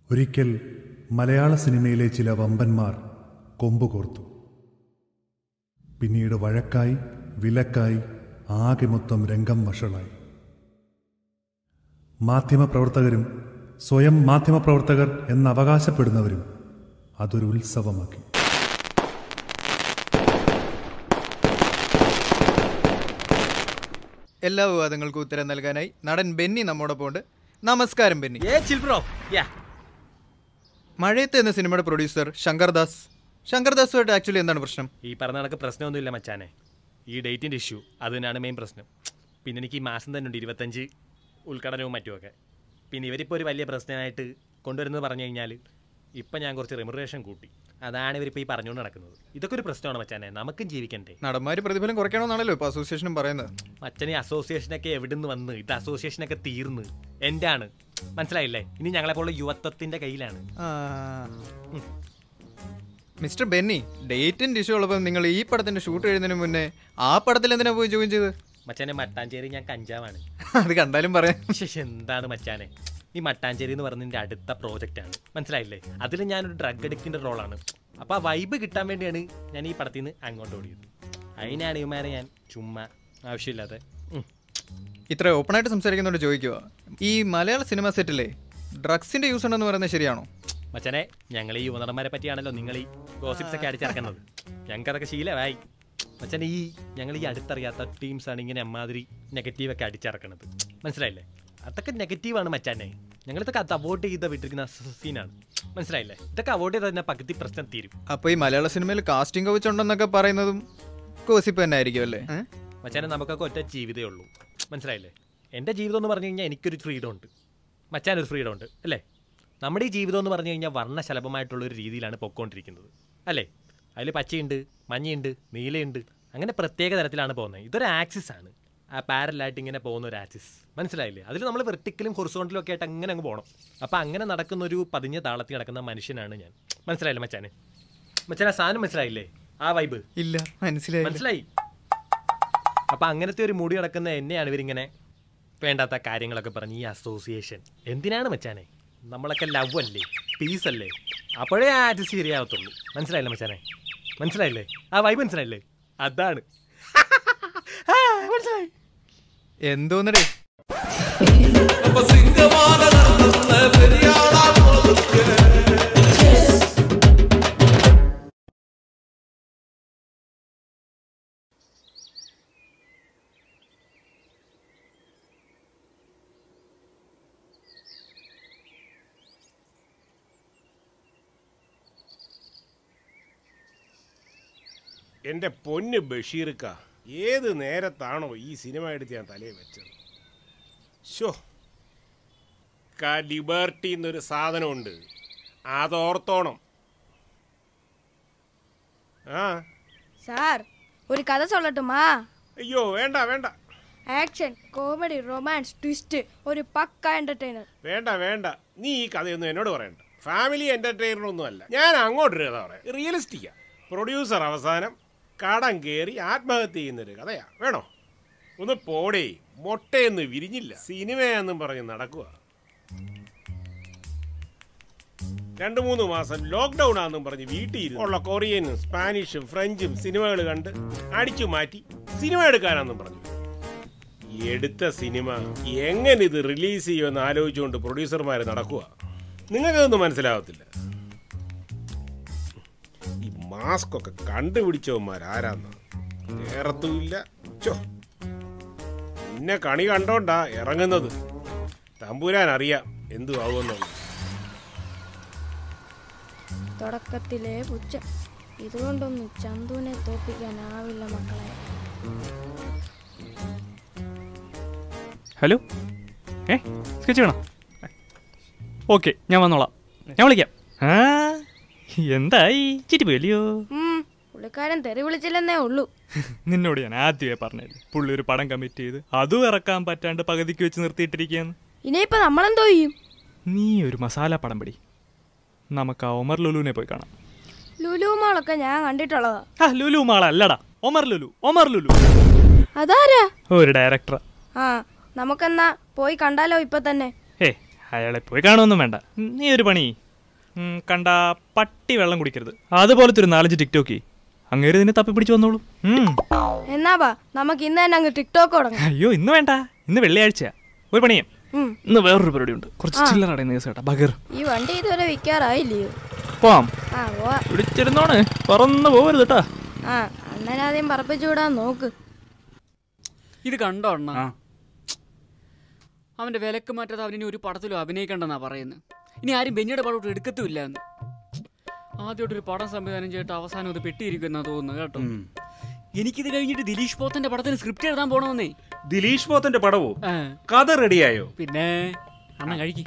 ഒരിക്കൽ മലയാള സിനിമയിലെ ചില വമ്പന്മാർ കൊമ്പുകോർത്തു പിന്നീട് വഴക്കായി വിലക്കായി ആകെ മൊത്തം രംഗം വഷളായി മാധ്യമപ്രവർത്തകരും സ്വയം മാധ്യമപ്രവർത്തകർ എന്നവകാശപ്പെടുന്നവരും അതൊരു ഉത്സവമാക്കി എല്ലാ വിവാദങ്ങൾക്കും ഉത്തരം നൽകാനായി നടൻ ബെന്നി നമ്മോടൊപ്പം ഉണ്ട് നമസ്കാരം ബെന്നി ഏ ചിൽ ബ്രോ യാ മഴയത്ത് എന്ന സിനിമയുടെ പ്രൊഡ്യൂസർ ശങ്കർദാസ് ശങ്കർദാസുമായിട്ട് ആക്ച്വലി എന്താണ് പ്രശ്നം ഈ പറഞ്ഞ കണക്ക് പ്രശ്നമൊന്നുമില്ല മച്ചാനെ ഈ ഡേറ്റിൻ്റെ ഇഷ്യൂ അത് തന്നെയാണ് മെയിൻ പ്രശ്നം പിന്നെ എനിക്ക് ഈ മാസം തന്നെ ഉണ്ട് ഇരുപത്തഞ്ച് ഉദ്ഘാടനവും മറ്റുമൊക്കെ പിന്നെ ഇവരിപ്പോൾ ഒരു വലിയ പ്രശ്നമായിട്ട് കൊണ്ടുവരുന്നത് പറഞ്ഞു കഴിഞ്ഞാൽ ഇപ്പം ഞാൻ കുറച്ച് റെമുറേഷൻ കൂട്ടി അതാണ് ഇവരിപ്പോൾ ഈ പറഞ്ഞുകൊണ്ട് നടക്കുന്നത് ഇതൊക്കെ ഒരു പ്രശ്നമാണ് മച്ചാനെ നമുക്കും ജീവിക്കണ്ടേ നടന്മാര് പ്രതിഫലം കുറയ്ക്കണമെന്നാണല്ലോ ഇപ്പൊ അസോസിയേഷനും പറയുന്നത് മച്ചനെ അസോസിയേഷനൊക്കെ എവിടെ നിന്ന് വന്ന് ഇത് അസോസിയേഷനൊക്കെ തീർന്ന് എൻ്റെ ആണ് മനസ്സിലായില്ലേ ഇനി ഞങ്ങളെപ്പോലുള്ള യുവത്വത്തിൻ്റെ കയ്യിലാണ് മിസ്റ്റർ ബെന്നി ഡേറ്റിന്റെ ഇഷ്യൂ ഉള്ളപ്പോൾ നിങ്ങൾ ഈ പടത്തിന്റെ ഷൂട്ട് കഴിയുന്നതിന് മുന്നേ ആ പടത്തിൽ എന്തിനാ പോയി ജോയിൻ ചെയ്ത് മച്ചാനെ മട്ടാഞ്ചേരി ഞാൻ കഞ്ചാവാണ് അത് കണ്ടാലും പറയാം ശ്ശെ, എന്താണ് മച്ചാനെ ഈ മട്ടാഞ്ചേരി എന്ന് പറഞ്ഞതിന്റെ അടുത്ത പ്രോജക്റ്റ് ആണ് മനസ്സിലായില്ലേ അതിൽ ഞാനൊരു ഡ്രഗ് അഡിക്റ്റിന്റെ റോളാണ് അപ്പൊ ആ വൈബ് കിട്ടാൻ വേണ്ടിയാണ് ഞാൻ ഈ പടത്തിൽ നിന്ന് അങ്ങോട്ട് ഓടിയത് അതിനാണ് ഇവന്മാരെ ഞാൻ ചുമ്മാ ആവശ്യമില്ലാതെ ഉം. ഇത്ര ഓപ്പൺ ആയിട്ട് സംസാരിക്കുന്നോണ്ട് ചോദിക്കുക ഈ മലയാള സിനിമ സെറ്റിലെ ഡ്രഗ്സിന്റെ യൂസ് ഉണ്ടെന്ന് പറയുന്നത് ശരിയാണോ മച്ചാനെ ഞങ്ങൾ ഈ യുവനടന്മാരെ പറ്റിയാണല്ലോ നിങ്ങൾ ഈ ഗോസിപ്സ് ഒക്കെ അടിച്ചിറക്കുന്നത് ഞങ്ങൾക്ക് അതൊക്കെ ശീലമായി മച്ചാനെ ഈ ഞങ്ങൾ ഈ അടുത്തറിയാത്ത ടീംസ് ആണ് ഇങ്ങനെ അമ്മാതിരി നെഗറ്റീവ് ഒക്കെ അടിച്ചിറക്കണത് മനസ്സിലായില്ലേ അതൊക്കെ നെഗറ്റീവാണ് മച്ചാനെ ഞങ്ങളിതൊക്കെ അത് അവോയ്ഡ് ചെയ്ത് വിട്ടിരിക്കുന്ന സീനാണ് മനസ്സിലായില്ലേ ഇതൊക്കെ അവോയ്ഡ് ചെയ്താൽ തന്നെ പകുതി പ്രശ്നം തീരും അപ്പൊ ഈ മലയാള സിനിമയിൽ കാസ്റ്റിംഗ് കൗച്ച് ഉണ്ടെന്നൊക്കെ പറയുന്നതും കോസിപ്പ് തന്നെ ആയിരിക്കും അല്ലേ ഏ? മച്ചാനെ നമുക്കൊക്കെ ഒറ്റ ജീവിതമേ ഉള്ളൂ മനസ്സിലായില്ലേ എൻ്റെ ജീവിതം എന്ന് പറഞ്ഞു കഴിഞ്ഞാൽ എനിക്കൊരു ഫ്രീഡം ഉണ്ട് മച്ചാനൊരു ഫ്രീഡം ഉണ്ട് അല്ലേ നമ്മുടെ ഈ ജീവിതം എന്ന് പറഞ്ഞു കഴിഞ്ഞാൽ വർണ്ണശലഭമായിട്ടുള്ള ഒരു രീതിയിലാണ് പൊക്കോണ്ടിരിക്കുന്നത് അല്ലേ അതിൽ പച്ചയുണ്ട് മഞ്ഞയുണ്ട് നീലയുണ്ട് അങ്ങനെ പ്രത്യേക തരത്തിലാണ് പോകുന്നത് ഇതൊരു ആക്സിസ് ആണ് ആ പാരലായിട്ട് ഇങ്ങനെ പോകുന്ന ഒരു ആക്സിസ് മനസ്സിലായില്ലേ അതിൽ നമ്മൾ വെർട്ടിക്കലും ഹൊറിസോണ്ടലും ഒക്കെ ആയിട്ട് അങ്ങനെ അങ്ങ് പോകണം അപ്പോൾ അങ്ങനെ നടക്കുന്ന ഒരു പതിഞ്ഞ താളത്തിൽ നടക്കുന്ന മനുഷ്യനാണ് ഞാൻ മനസ്സിലായില്ലേ മച്ചാനെ മച്ചാനെ സാധനം മനസ്സിലായില്ലേ ആ വൈബ് ഇല്ല മനസ്സിലായി മനസ്സിലായി അപ്പൊ അങ്ങനത്തെ ഒരു മുടി നടക്കുന്ന എന്നെയാണ് ഇവരിങ്ങനെ വേണ്ടാത്ത കാര്യങ്ങളൊക്കെ പറഞ്ഞ് ഈ അസോസിയേഷൻ എന്തിനാണ് മച്ചാനെ നമ്മളൊക്കെ ലവ് അല്ലേ പീസ് അല്ലേ അപ്പോഴേ ആ ആറ്റ് ശരിയാവത്തുള്ളൂ മനസ്സിലായില്ലേ മച്ചാനെ മനസ്സിലായില്ലേ ആ വൈബ് മനസ്സിലായില്ലേ അതാണ് ആ, മനസ്സിലായി എന്തോന്നടേ എൻ്റെ പൊന്ന് ബഷീർക്ക ഏത് നേരത്താണോ ഈ സിനിമ എടുത്ത് ഞാൻ തലയിൽ വെച്ചത് ഷോ ക ലിബർട്ടി എന്നൊരു സാധനമുണ്ട് അതോർത്തോണം ആ சார் ஒரு கதை சொல்லட்டுமா അയ്യോ വേണ്ട വേണ്ട ஆக்ஷன் காமெடி ரொமான்ஸ் ட்விஸ்ட் ஒரு பக்கா என்டர்டெய்னர் വേണ്ട വേണ്ട നീ ഈ കഥയൊന്നും എന്നോട് പറയണ്ട ഫാമിലി എൻ്റർടൈനർ ഒന്നും അല്ല ഞാൻ അങ്ങോട്ടൊരു കഥ പറയാം റിയലിസ്റ്റിക്കാ പ്രൊഡ്യൂസർ അവസാനം കടം കയറി ആത്മഹത്യ ചെയ്യുന്നൊരു കഥയാ വേണോ ഒന്ന് പോടേ മൊട്ടയൊന്നും വിരിഞ്ഞില്ല സിനിമയാന്നും പറഞ്ഞ് നടക്കുക രണ്ടു മൂന്ന് മാസം ലോക്ക്ഡൗൺ ആണെന്നും പറഞ്ഞ് വീട്ടിൽ ഇരുന്ന് ഉള്ള കൊറിയനും സ്പാനിഷും ഫ്രഞ്ചും സിനിമകൾ കണ്ട് അടിച്ചു മാറ്റി സിനിമ എടുക്കാനാന്നും പറഞ്ഞു എടുത്ത സിനിമ എങ്ങനെ ഇത് റിലീസ് ചെയ്യുമെന്ന് ആലോചിച്ചുകൊണ്ട് പ്രൊഡ്യൂസർമാർ നടക്കുക നിങ്ങൾക്കതൊന്നും മനസ്സിലാവത്തില്ല ഈ മാസ്ക് ഒക്കെ കണ്ടുപിടിച്ചവന്മാർ ആരാന്ന് കേറത്തുമില്ല ചോ പിന്നെ കണി കണ്ടോണ്ടാ ഇറങ്ങുന്നത് തമ്പുരാൻ അറിയാം എന്തു ആവുമെന്നുള്ളത് തുടക്കത്തിലേ പുച്ഛ ഇതുകൊണ്ടൊന്നും ചന്തുവിനെ തോപ്പിക്കാനാവില്ല മക്കളെ ഹലോ ഏ സ്കെച്ച് വേണം ഓക്കെ ഞാൻ വന്നോളാം ഞാൻ വിളിക്കാം ആ എന്തായി ചിരി പോയല്ലയോ ഉം, പുള്ളിക്കാരൻ തെറി വിളിച്ചില്ലെന്നേ ഉള്ളൂ നിന്നോട് ഞാൻ ആദ്യമേ പറഞ്ഞില്ലേ പുള്ളി ഒരു പടം കമ്മിറ്റ് ചെയ്ത് അതും ഇറക്കാൻ പറ്റാണ്ട് പകുതിക്ക് വെച്ച് നിർത്തിയിട്ടിരിക്കുകയെന്ന് ഇനിയിപ്പോ നമ്മളെന്തോ ചെയ്യും നീ ഒരു മസാല പടം പിടി നമുക്ക് ആ ഒമർ ലുലുവിനെ പോയി കാണാം ലുലു മാളൊക്കെ ഞാൻ കണ്ടിട്ടുള്ളതാ ആ ലുലു മാളല്ലടാ ഒമർ ലുലു ഒമർ ലുലു അതാരാ ഒരു ഡയറക്ടർ ആ നമുക്കെന്നാ പോയി കണ്ടാലോ ഇപ്പൊ തന്നെ ഏ അയാളെ പോയി കാണുമൊന്നും വേണ്ട നീ ഒരു പണി ഉം, കണ്ട പട്ടി വെള്ളം കുടിക്കരുത് അതുപോലത്തെ ഒരു നാലഞ്ച് ടിക്ടോക്കി അങ്ങേര് നിന്നെ തപ്പി പിടിച്ചു വന്നോളൂ ഉം. എന്നാ ബാ നമുക്ക് ഇന്ന് തന്നെ അങ്ങ് ടിക്ടോക്ക് തുടങ്ങാം അയ്യോ ഇന്ന് വേണ്ട ഇന്ന് വെള്ളിയാഴ്ചയാ ഒരു പണിയാം ഉം. ഇന്ന് വേറൊരു പരിപാടി ഉണ്ട് കുറച്ച് ചില്ലറ അടയുന്ന കേസ് കേട്ടാ ബഗർ ഈ വണ്ടി ഇതുവരെ വിൽക്കാറായില്ലയോ പോവാം ആ പോവാ പിടിച്ചിരുന്നോണ് പറന്ന് പോവരുത് കേട്ടാ ആ അണ്ണനാദ്യം പറപ്പിച്ചു വിടാൻ നോക്ക് ഇത് കണ്ടോ അണ്ണ അവന്റെ വിലക്ക് മാറ്റാതെ അവനിനി ഒരു പടത്തിലും അഭിനയിക്കണ്ടെന്നാ പറയുന്നത് ഇനി ആരും ബെന്നിയുടെ പടം എടുക്കത്തുമില്ല എന്ന് ആദ്യമായിട്ട് ഒരു പടം സംവിധാനം ചെയ്തിട്ട് അവസാനം അത് പെട്ടിയിരിക്കുന്നാ തോന്നുന്നു കേട്ടോ എനിക്കിത് കഴിഞ്ഞിട്ട് ദിലീഷ് പോത്തന്റെ പടത്തിന് സ്ക്രിപ്റ്റ് എഴുതാൻ പോണമെന്നേ ദിലീഷ് പോത്തന്റെ പടവോ ആ, കഥ റെഡിയായോ പിന്നെ അണ്ണ കഴിക്ക്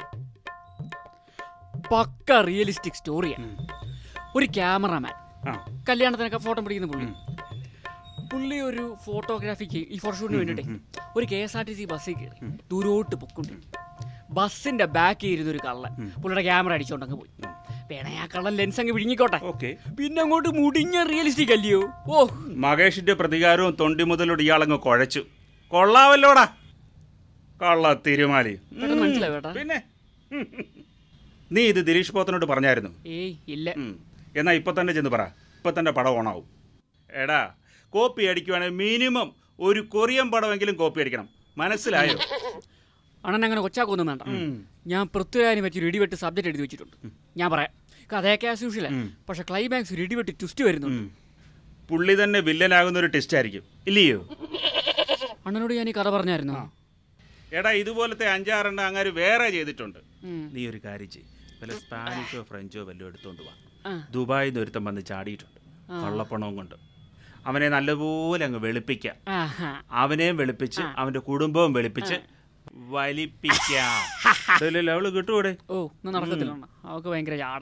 പക്ക റിയലിസ്റ്റിക് സ്റ്റോറിയാ ഒരു ക്യാമറമാൻ ആ. കല്യാണത്തിനൊക്കെ ഫോട്ടോ പിടിക്കുന്ന പുള്ളി പുള്ളി ഒരു ഫോട്ടോഗ്രാഫിക്ക് ഈ ഫോട്ടോഷൂട്ടിന് വേണ്ടിയിട്ട് ഒരു K S R T C ബസ്സിൽ കയറി ദൂരോട്ട് പൊക്കൊണ്ടിരിക്കും ബസ്സിന്റെ ബാക്കിൽ ഇരുന്ന ഒരു കള്ളൻ പുള്ളിയുടെ ക്യാമറ അടിച്ചോണ്ടങ്ങ് പോയി വേണേ ആ കള്ളൻ ലെൻസ് അങ്ങ് വിഴുങ്ങിക്കോട്ടെ ഓക്കെ പിന്നെ അങ്ങോട്ട് മുടിഞ്ഞ റിയലിസ്റ്റിക് അല്ലയോ ഓ മകേഷിന്റെ പ്രതികാരവും തൊണ്ടി മുതലോട് ഇയാളങ്ങ് കുഴച്ചു കൊള്ളാവല്ലോടാ കള്ള തിരുമാലി പെട്ടെന്ന് മനസ്സിലായി കേട്ടാ പിന്നെ ഉം. നീ ഇത് ദിലീഷ് പോത്തനോട് പറഞ്ഞായിരുന്നു ഏയ് ഇല്ല ഉം. എന്നാ ഇപ്പൊ തന്നെ ചെന്ന് പറ ഇപ്പൊ തന്നെ പടം ഓണാവും എടാ കോപ്പി അടിക്കുവാണെങ്കിൽ മിനിമം ഒരു കൊറിയൻ പടമെങ്കിലും കോപ്പി അടിക്കണം മനസ്സിലായോ അണ്ണൻ അങ്ങനെ കൊച്ചാക്കൊന്നും വേണ്ട ഞാൻ പൃഥ്വിരാജിനെ പറ്റി ഒരു ഇടിവെട്ട് സബ്ജക്ട് എഴുതി വെച്ചിട്ടുണ്ട് ഞാൻ പറയാം കഥയൊക്കെ ആസ് യൂഷ്വലേ പക്ഷെ ക്ലൈമാക്സ് ഒരു ഇടിവെട്ട് ട്വിസ്റ്റ് വരുന്നുണ്ട് ഉം. പുള്ളി തന്നെ വില്ലനാകുന്ന ഒരു ടെസ്റ്റ് ആയിരിക്കും ഇല്ലയോ അണ്ണനോട് ഞാൻ ഈ കഥ പറഞ്ഞായിരുന്നു എടാ ഇതുപോലത്തെ അഞ്ചാറെണ്ണം അങ്ങനെ വേറെ ചെയ്തിട്ടുണ്ട് ഉം. നീ ഒരു കാര്യം ചെയ്യ് വല്ല സ്പാനിഷോ ഫ്രഞ്ചോ വല്ലതും എടുത്തോണ്ട് വാ ആ. ദുബായിൽ നിന്ന് ഒരുത്തം വന്ന് ചാടിയിട്ടുണ്ട് കള്ളപ്പണവും കൊണ്ട് അവനെ നല്ലപോലെ അങ്ങ് വെളുപ്പിക്കാം ആഹാ. അവനെയും വെളുപ്പിച്ച് അവന്റെ കുടുംബവും വെളുപ്പിച്ച് വലിപ്പിക്കാം ഇതല്ലല്ലോ അവള് കിട്ടൂടെ ഓ ഒന്നും നടക്കത്തില്ല അണ്ണാ. അവൾക്ക് ഭയങ്കര ചാട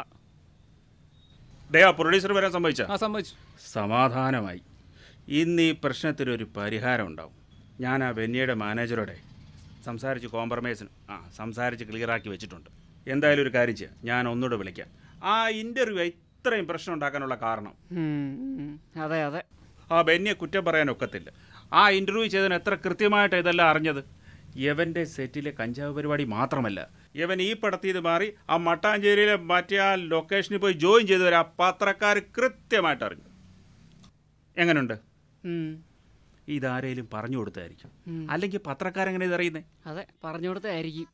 ഡേ ആ പ്രൊഡ്യൂസർ വരാൻ സംഭവിച്ച ആ സംഭവിച്ചു സമാധാനമായി ഇന്ന് ഈ പ്രശ്നത്തിനൊരു പരിഹാരം ഉണ്ടാവും ഞാൻ ആ ബെന്നിയുടെ മാനേജറോടെ സംസാരിച്ച് കോംപ്രമൈസിന് ആ സംസാരിച്ച് ക്ലിയറാക്കി വെച്ചിട്ടുണ്ട് എന്തായാലും ഒരു കാര്യം ചെയ്യാം ഞാൻ ഒന്നുകൂടെ വിളിക്കാം ആ ഇൻ്റർവ്യൂ ഇത്രയും പ്രശ്നം ഉണ്ടാക്കാനുള്ള കാരണം അതെ അതെ ആ ബെന്നിയെ കുറ്റം പറയാൻ ഒക്കത്തില്ല ആ ഇൻ്റർവ്യൂ ചെയ്തതിന് എത്ര കൃത്യമായിട്ട് ഇതെല്ലാം അറിഞ്ഞത് യവൻ്റെ സെറ്റിലെ കഞ്ചാവ് പരിപാടി മാത്രമല്ല യവൻ ഈ പടത്തിൽ നിന്ന് മാറി ആ മട്ടാഞ്ചേരിയിലെ മറ്റേ ആ ലൊക്കേഷനിൽ പോയി ജോയിൻ ചെയ്തവർ ആ പത്രക്കാർ കൃത്യമായിട്ട് അറിഞ്ഞു എങ്ങനെയുണ്ട് ഉം. ഇതാരേലും പറഞ്ഞു കൊടുത്തായിരിക്കും അല്ലെങ്കിൽ പത്രക്കാരെങ്ങനെ ഇതറിയുന്നേ അതെ പറഞ്ഞു കൊടുത്തായിരിക്കും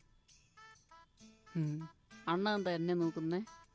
ഉം. അണ്ണ എന്താ എന്നെ നോക്കുന്നേ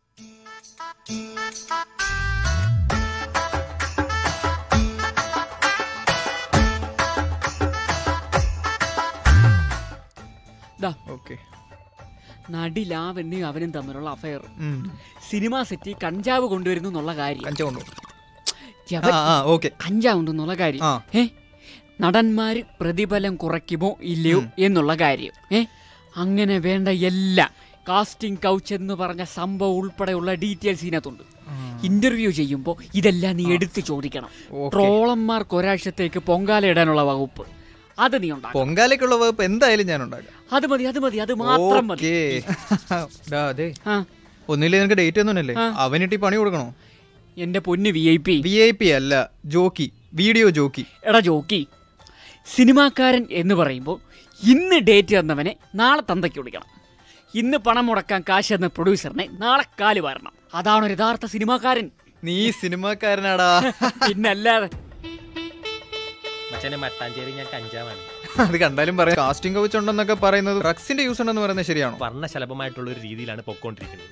ദാ ഓക്കെ നടി ലാവണ്യും അവനും തമ്മിലുള്ള അഫയർ സിനിമാ സെറ്റിൽ കഞ്ചാവ് കൊണ്ടുവരുന്നു എന്നുള്ള കാര്യം കഞ്ച കൊണ്ടു യവൻ ആ ആ ഓക്കെ കഞ്ചാവ് ഉണ്ടെന്നുള്ള കാര്യം ആ. ഏ നടന്മാര് പ്രതിഫലം കുറയ്ക്കുമോ ഇല്ലയോ എന്നുള്ള കാര്യം ഏ അങ്ങനെ വേണ്ട എല്ലാ കാസ്റ്റിംഗ് കൗച്ച് എന്ന് പറഞ്ഞ സംഭവം ഉൾപ്പെടെയുള്ള ഡീറ്റെയിൽസ് ഇതിനകത്തുണ്ട് ഇന്റർവ്യൂ ചെയ്യുമ്പോൾ ഇതെല്ലാം നീ എടുത്തു ചോദിക്കണം ഓക്കേ. ട്രോളന്മാർക്ക് ഒരാഴ്ചത്തേക്ക് പൊങ്കാല ഇടാനുള്ള വകുപ്പ് അത് നീ ഉണ്ടാക്കും പൊങ്കാലയ്ക്കുള്ള വകുപ്പ് എന്തായാലും ഞാൻ ഉണ്ടാക്കാം അത് മതി അത് മതി അത് മാത്രം മതി ഓക്കേ. ഡാ, അതെ ആ ഒന്നില്ലേ നിനക്ക് ഡേറ്റ് ഒന്നുമല്ലേ അവനിട്ട് ഈ പണി കൊടുക്കണോ എന്റെ പൊന്ന് V I P V I P അല്ല ജോക്കി വീഡിയോ ജോക്കി എടാ ജോക്കി സിനിമാക്കാരൻ എന്ന് പറയുമ്പോൾ ഇന്ന് ഡേറ്റ് തന്നവനെ നാളെ തന്തയ്ക്ക് വിളിക്കണം ഇന്ന് പണം മുടക്കാൻ കാശ് എന്ന പ്രൊഡ്യൂസറിനെ നാളെ കാല് വാരണം അതാണ് ഒരു യഥാർത്ഥ സിനിമാക്കാരൻ നീ സിനിമാക്കാരനാടാ പിന്നല്ലാതെ മച്ചനെ മട്ടാഞ്ചേരി ഞാൻ കഞ്ചാവാണ് അത് കണ്ടാലും പറയാം കാസ്റ്റിംഗ് കൗച്ച് ഉണ്ടെന്നൊക്കെ പറയുന്നത് ഡ്രഗ്സിന്റെ യൂസ് ഉണ്ടെന്ന് പറയുന്നത് ശരിയാണോ വർണ്ണശലഭമായിട്ടുള്ള ഒരു രീതിയിലാണ് പൊക്കോണ്ടിരിക്കുന്നത്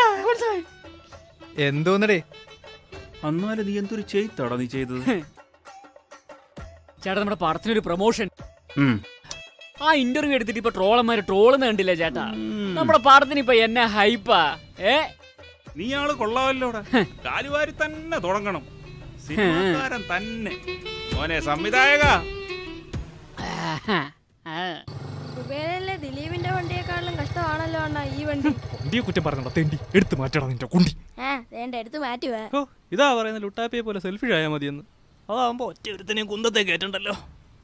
എന്തോന്നടേ എന്നാലും നീ എന്തൊരു ചെയ്തോടാ നീ ചെയ്തത് ചേട്ടാ നമ്മുടെ പടത്തിനൊരു പ്രൊമോഷൻ ഉം. ആ ഇന്റർവ്യൂ എടുത്തിട്ട് ഇപ്പൊ ട്രോളന്മാര് ട്രോളുന്ന കണ്ടില്ല ചേട്ടാ നമ്മുടെ പടത്തിന് ഇപ്പൊ എന്നെ ഹൈപ്പാ ഏ നീ ആള് കൊള്ളാമല്ലോടാ കാലുവാരി തന്നെ തുടങ്ങണം സിനിമാക്കാരൻ തന്നെ മോനെ സംവിധായക ആഹാ. ആ. കുബേരയിലെ ദിലീപിന്റെ വണ്ടിയെക്കാളും കഷ്ടമാണല്ലോ അണ്ണാ ഈ വണ്ടി കുണ്ടിയെ കുറ്റം പറഞ്ഞോ തെണ്ടി എടുത്ത് മാറ്റണം നിന്റെ കുണ്ടി ആ വേണ്ട എടുത്ത് മാറ്റുവാ ഓ ഇതാ പറയുന്ന ലുട്ടാപ്പിയെ പോലെ സെൽഫി ആയാൽ മതിയെന്ന് അതാവുമ്പോ ഒറ്റ ഒരുത്തനെയും കുന്തത്തെ കയറ്റണ്ടല്ലോ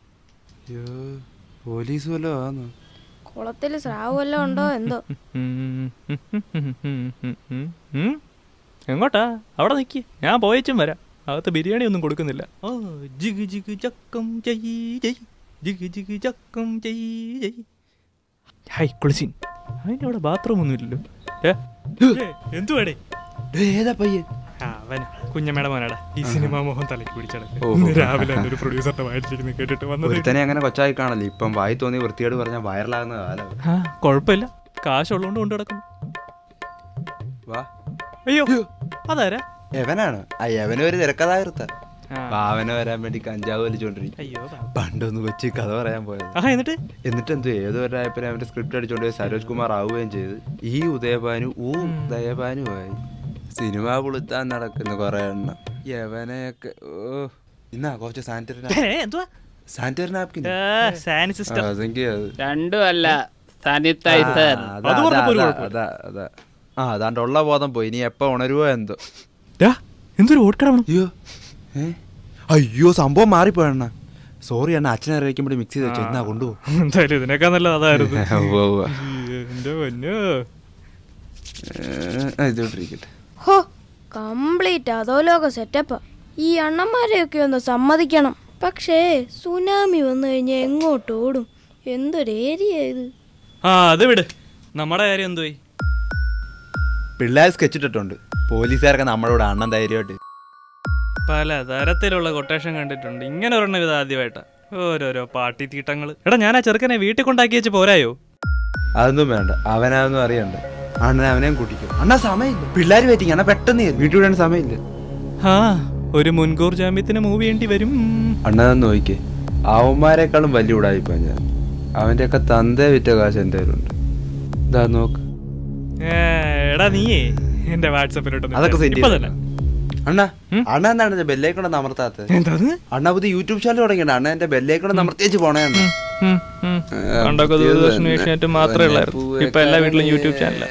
പോലീസ് വല്ലോ ആന്ന് കുളത്തിൽ സ്രാവ് വല്ലതും ഉണ്ടോ എന്തോ ഉം. എങ്ങോട്ടാ അവിടെ നിക്ക് ഞാൻ പോയച്ചും വരാം അകത്ത് ബിരിയാണി ഒന്നും കൊടുക്കുന്നില്ല ഓ ജിഗ് ജിഗ് ചക്കം ജയ് ജയ് ജിഗ് ജിഗ് ചക്കം ജയ് ജയ് ഹൈ കുളിസിൻ അതിൻ്റെ അവിടെ ബാത്റൂം ഒന്നും ഇല്ലല്ലോ ഏ? ഏ, എന്തുവാടേ ഏതാ പയ്യൻ ആ, അവൻ കുഞ്ഞമ്മയുടെ മോനാടാ ഈ സിനിമ മോഹൻ തലയ്ക്ക് പിടിച്ചടക്കും ഓഹോ. ഇന്ന് രാവിലെ എൻ്റെ ഒരു പ്രൊഡ്യൂസറിന്റെ വായിച്ചിരിക്കുന്ന കേട്ടിട്ട് വന്നത് ഒരുത്തനെ അങ്ങനെ കൊച്ചായി കാണല്ലേ ഇപ്പം വായി തോന്നി വൃത്തിയോട് പറഞ്ഞാൽ വൈറലാകുന്ന കാലം ആ കുഴപ്പമില്ല കാശുള്ളതുകൊണ്ട് കൊണ്ടു നടക്കും വാ അയ്യോ അതാരാ എവനാണ് ആ എവനും ഒരു തിരക്കഥാകൃത്ത ആ. ഭാവന വരാൻ വേണ്ടി കഞ്ചാവ് വലിച്ചോണ്ടിരിക്കും അയ്യോ പാ. പണ്ടൊന്ന് കൊച്ചി കഥ പറയാൻ പോയത് ആ എന്നിട്ട് എന്നിട്ട് എന്തോ ഏതോ ഒരായപ്പനെ അവന്റെ സ്ക്രിപ്റ്റ് അടിച്ചോണ്ട് പോയി സരോജ് കുമാർ ആവുകയും ചെയ്ത് ഈ ഉദയഭാനു ഊ ദയഭാനുമായി സിനിമ പുളുത്താൻ നടക്കുന്ന കുറെ എണ്ണം യവനെയൊക്കെ ഓ ഇന്നാ കുറച്ച് സാനിറ്ററി ഏ, എന്തുവാ സാനിറ്ററി നാപ്കിൻ സാനി സിസ്റ്റം അതെങ്കിൽ അത് രണ്ടും അല്ല സാനിറ്റൈസർ ആ, അതാ, അത് പറഞ്ഞപ്പോ ഒരു അതാ, കുഴപ്പമില്ല. അതാ, അതാ. ആ അതാണ്ട് ഉള്ള ബോധം പോയി ഇനി എപ്പോ ഉണരുവോ എന്തോ എന്തൊരു ഓട്കടണം അയ്യോ ഏ? അയ്യോ സംഭവം മാറിപ്പോയണ്ണ സോറി അണ്ണ അച്ഛനെ അറിയിക്കുമ്പോൾ മിക്സ് ചെയ്ത് വെച്ചു എന്നാ കൊണ്ടുപോകും എന്തായാലും ഇതിനേക്കാൾ നല്ലത് അതായിരുന്നു ഉവ്വ് ഉവ്വ്. എന്റെ പൊന്നോ ഇതോട്ടിരിക്കട്ടെ ഹോ കംപ്ലീറ്റ് അധോലോക സെറ്റപ്പാ ഈ അണ്ണന്മാരെയൊക്കെ ഒന്ന് സമ്മതിക്കണം പക്ഷേ സുനാമി വന്നു കഴിഞ്ഞാൽ എങ്ങോട്ട് ഓടും എന്തൊരു ഏരിയ ഇത് ആ അത് വിട് നമ്മുടെ കാര്യം എന്തുവായി പിള്ളേർ സ്കെച്ച് ഇട്ടിട്ടുണ്ട് പോലീസുകാരൊക്കെ നമ്മളോട് അണ്ണൻ ധൈര്യമായിട്ട് പല തരത്തിലുള്ള കൊട്ടേഷൻ കണ്ടിട്ടുണ്ട് ഇങ്ങനെ ഒരെണ്ണം ഇത് ആദ്യമായിട്ടാ ഓരോരോ പാട്ടി തീട്ടങ്ങൾ എടാ ഞാൻ ആ ചെറുക്കനെ വീട്ടിൽ കൊണ്ടാക്കി വെച്ച് പോരായോ അതൊന്നും വേണ്ട അവനതൊന്നും അറിയണ്ട അണ്ണൻ അവനെയും കൂട്ടിക്കും അണ്ണാ സമയമില്ല പിള്ളേർ വെയിറ്റിംഗ് അണ്ണാ പെട്ടെന്ന് ചെയ്യ്. വീട്ടിൽ വിടാൻ സമയമില്ല ആ ഒരു മുൻകൂർ ജാമ്യത്തിന് മൂവ് ചെയ്യേണ്ടി വരും അണ്ണൻ നോക്കിക്കേ അവന്മാരെക്കാളും വലിയ ഉടായിപ്പാ ഞാൻ അവൻ്റെയൊക്കെ തന്തേ വിറ്റ കാശ് എൻ്റെ കയ്യിലുണ്ട് ഇതാ നോക്ക് ഏ, എടാ നീയേ എന്റെ വാട്സപ്പിലോട്ട് അതൊക്കെ സെൻഡ് ഇപ്പൊ തന്നെ അണ്ണാ അണ്ണ എന്താണ് ബെല്ലേക്കൊണ്ട് അമർത്താത്തത് എന്താന്ന് അണ്ണ പുതിയ യൂട്യൂബ് ചാനൽ തുടങ്ങിയിട്ട് അണ്ണ എന്റെ ബെല്ലേക്കൊണ്ട് അമർത്തിയേച്ച് പോണേ അണ്ണ ഉം, ഉം. പണ്ടൊക്കെ ദൂരദർശനും ഏഷ്യാനെറ്റും മാത്രമേ ഉള്ളായിരുന്നു ഇപ്പൊ എല്ലാ വീട്ടിലും യൂട്യൂബ് ചാനലാ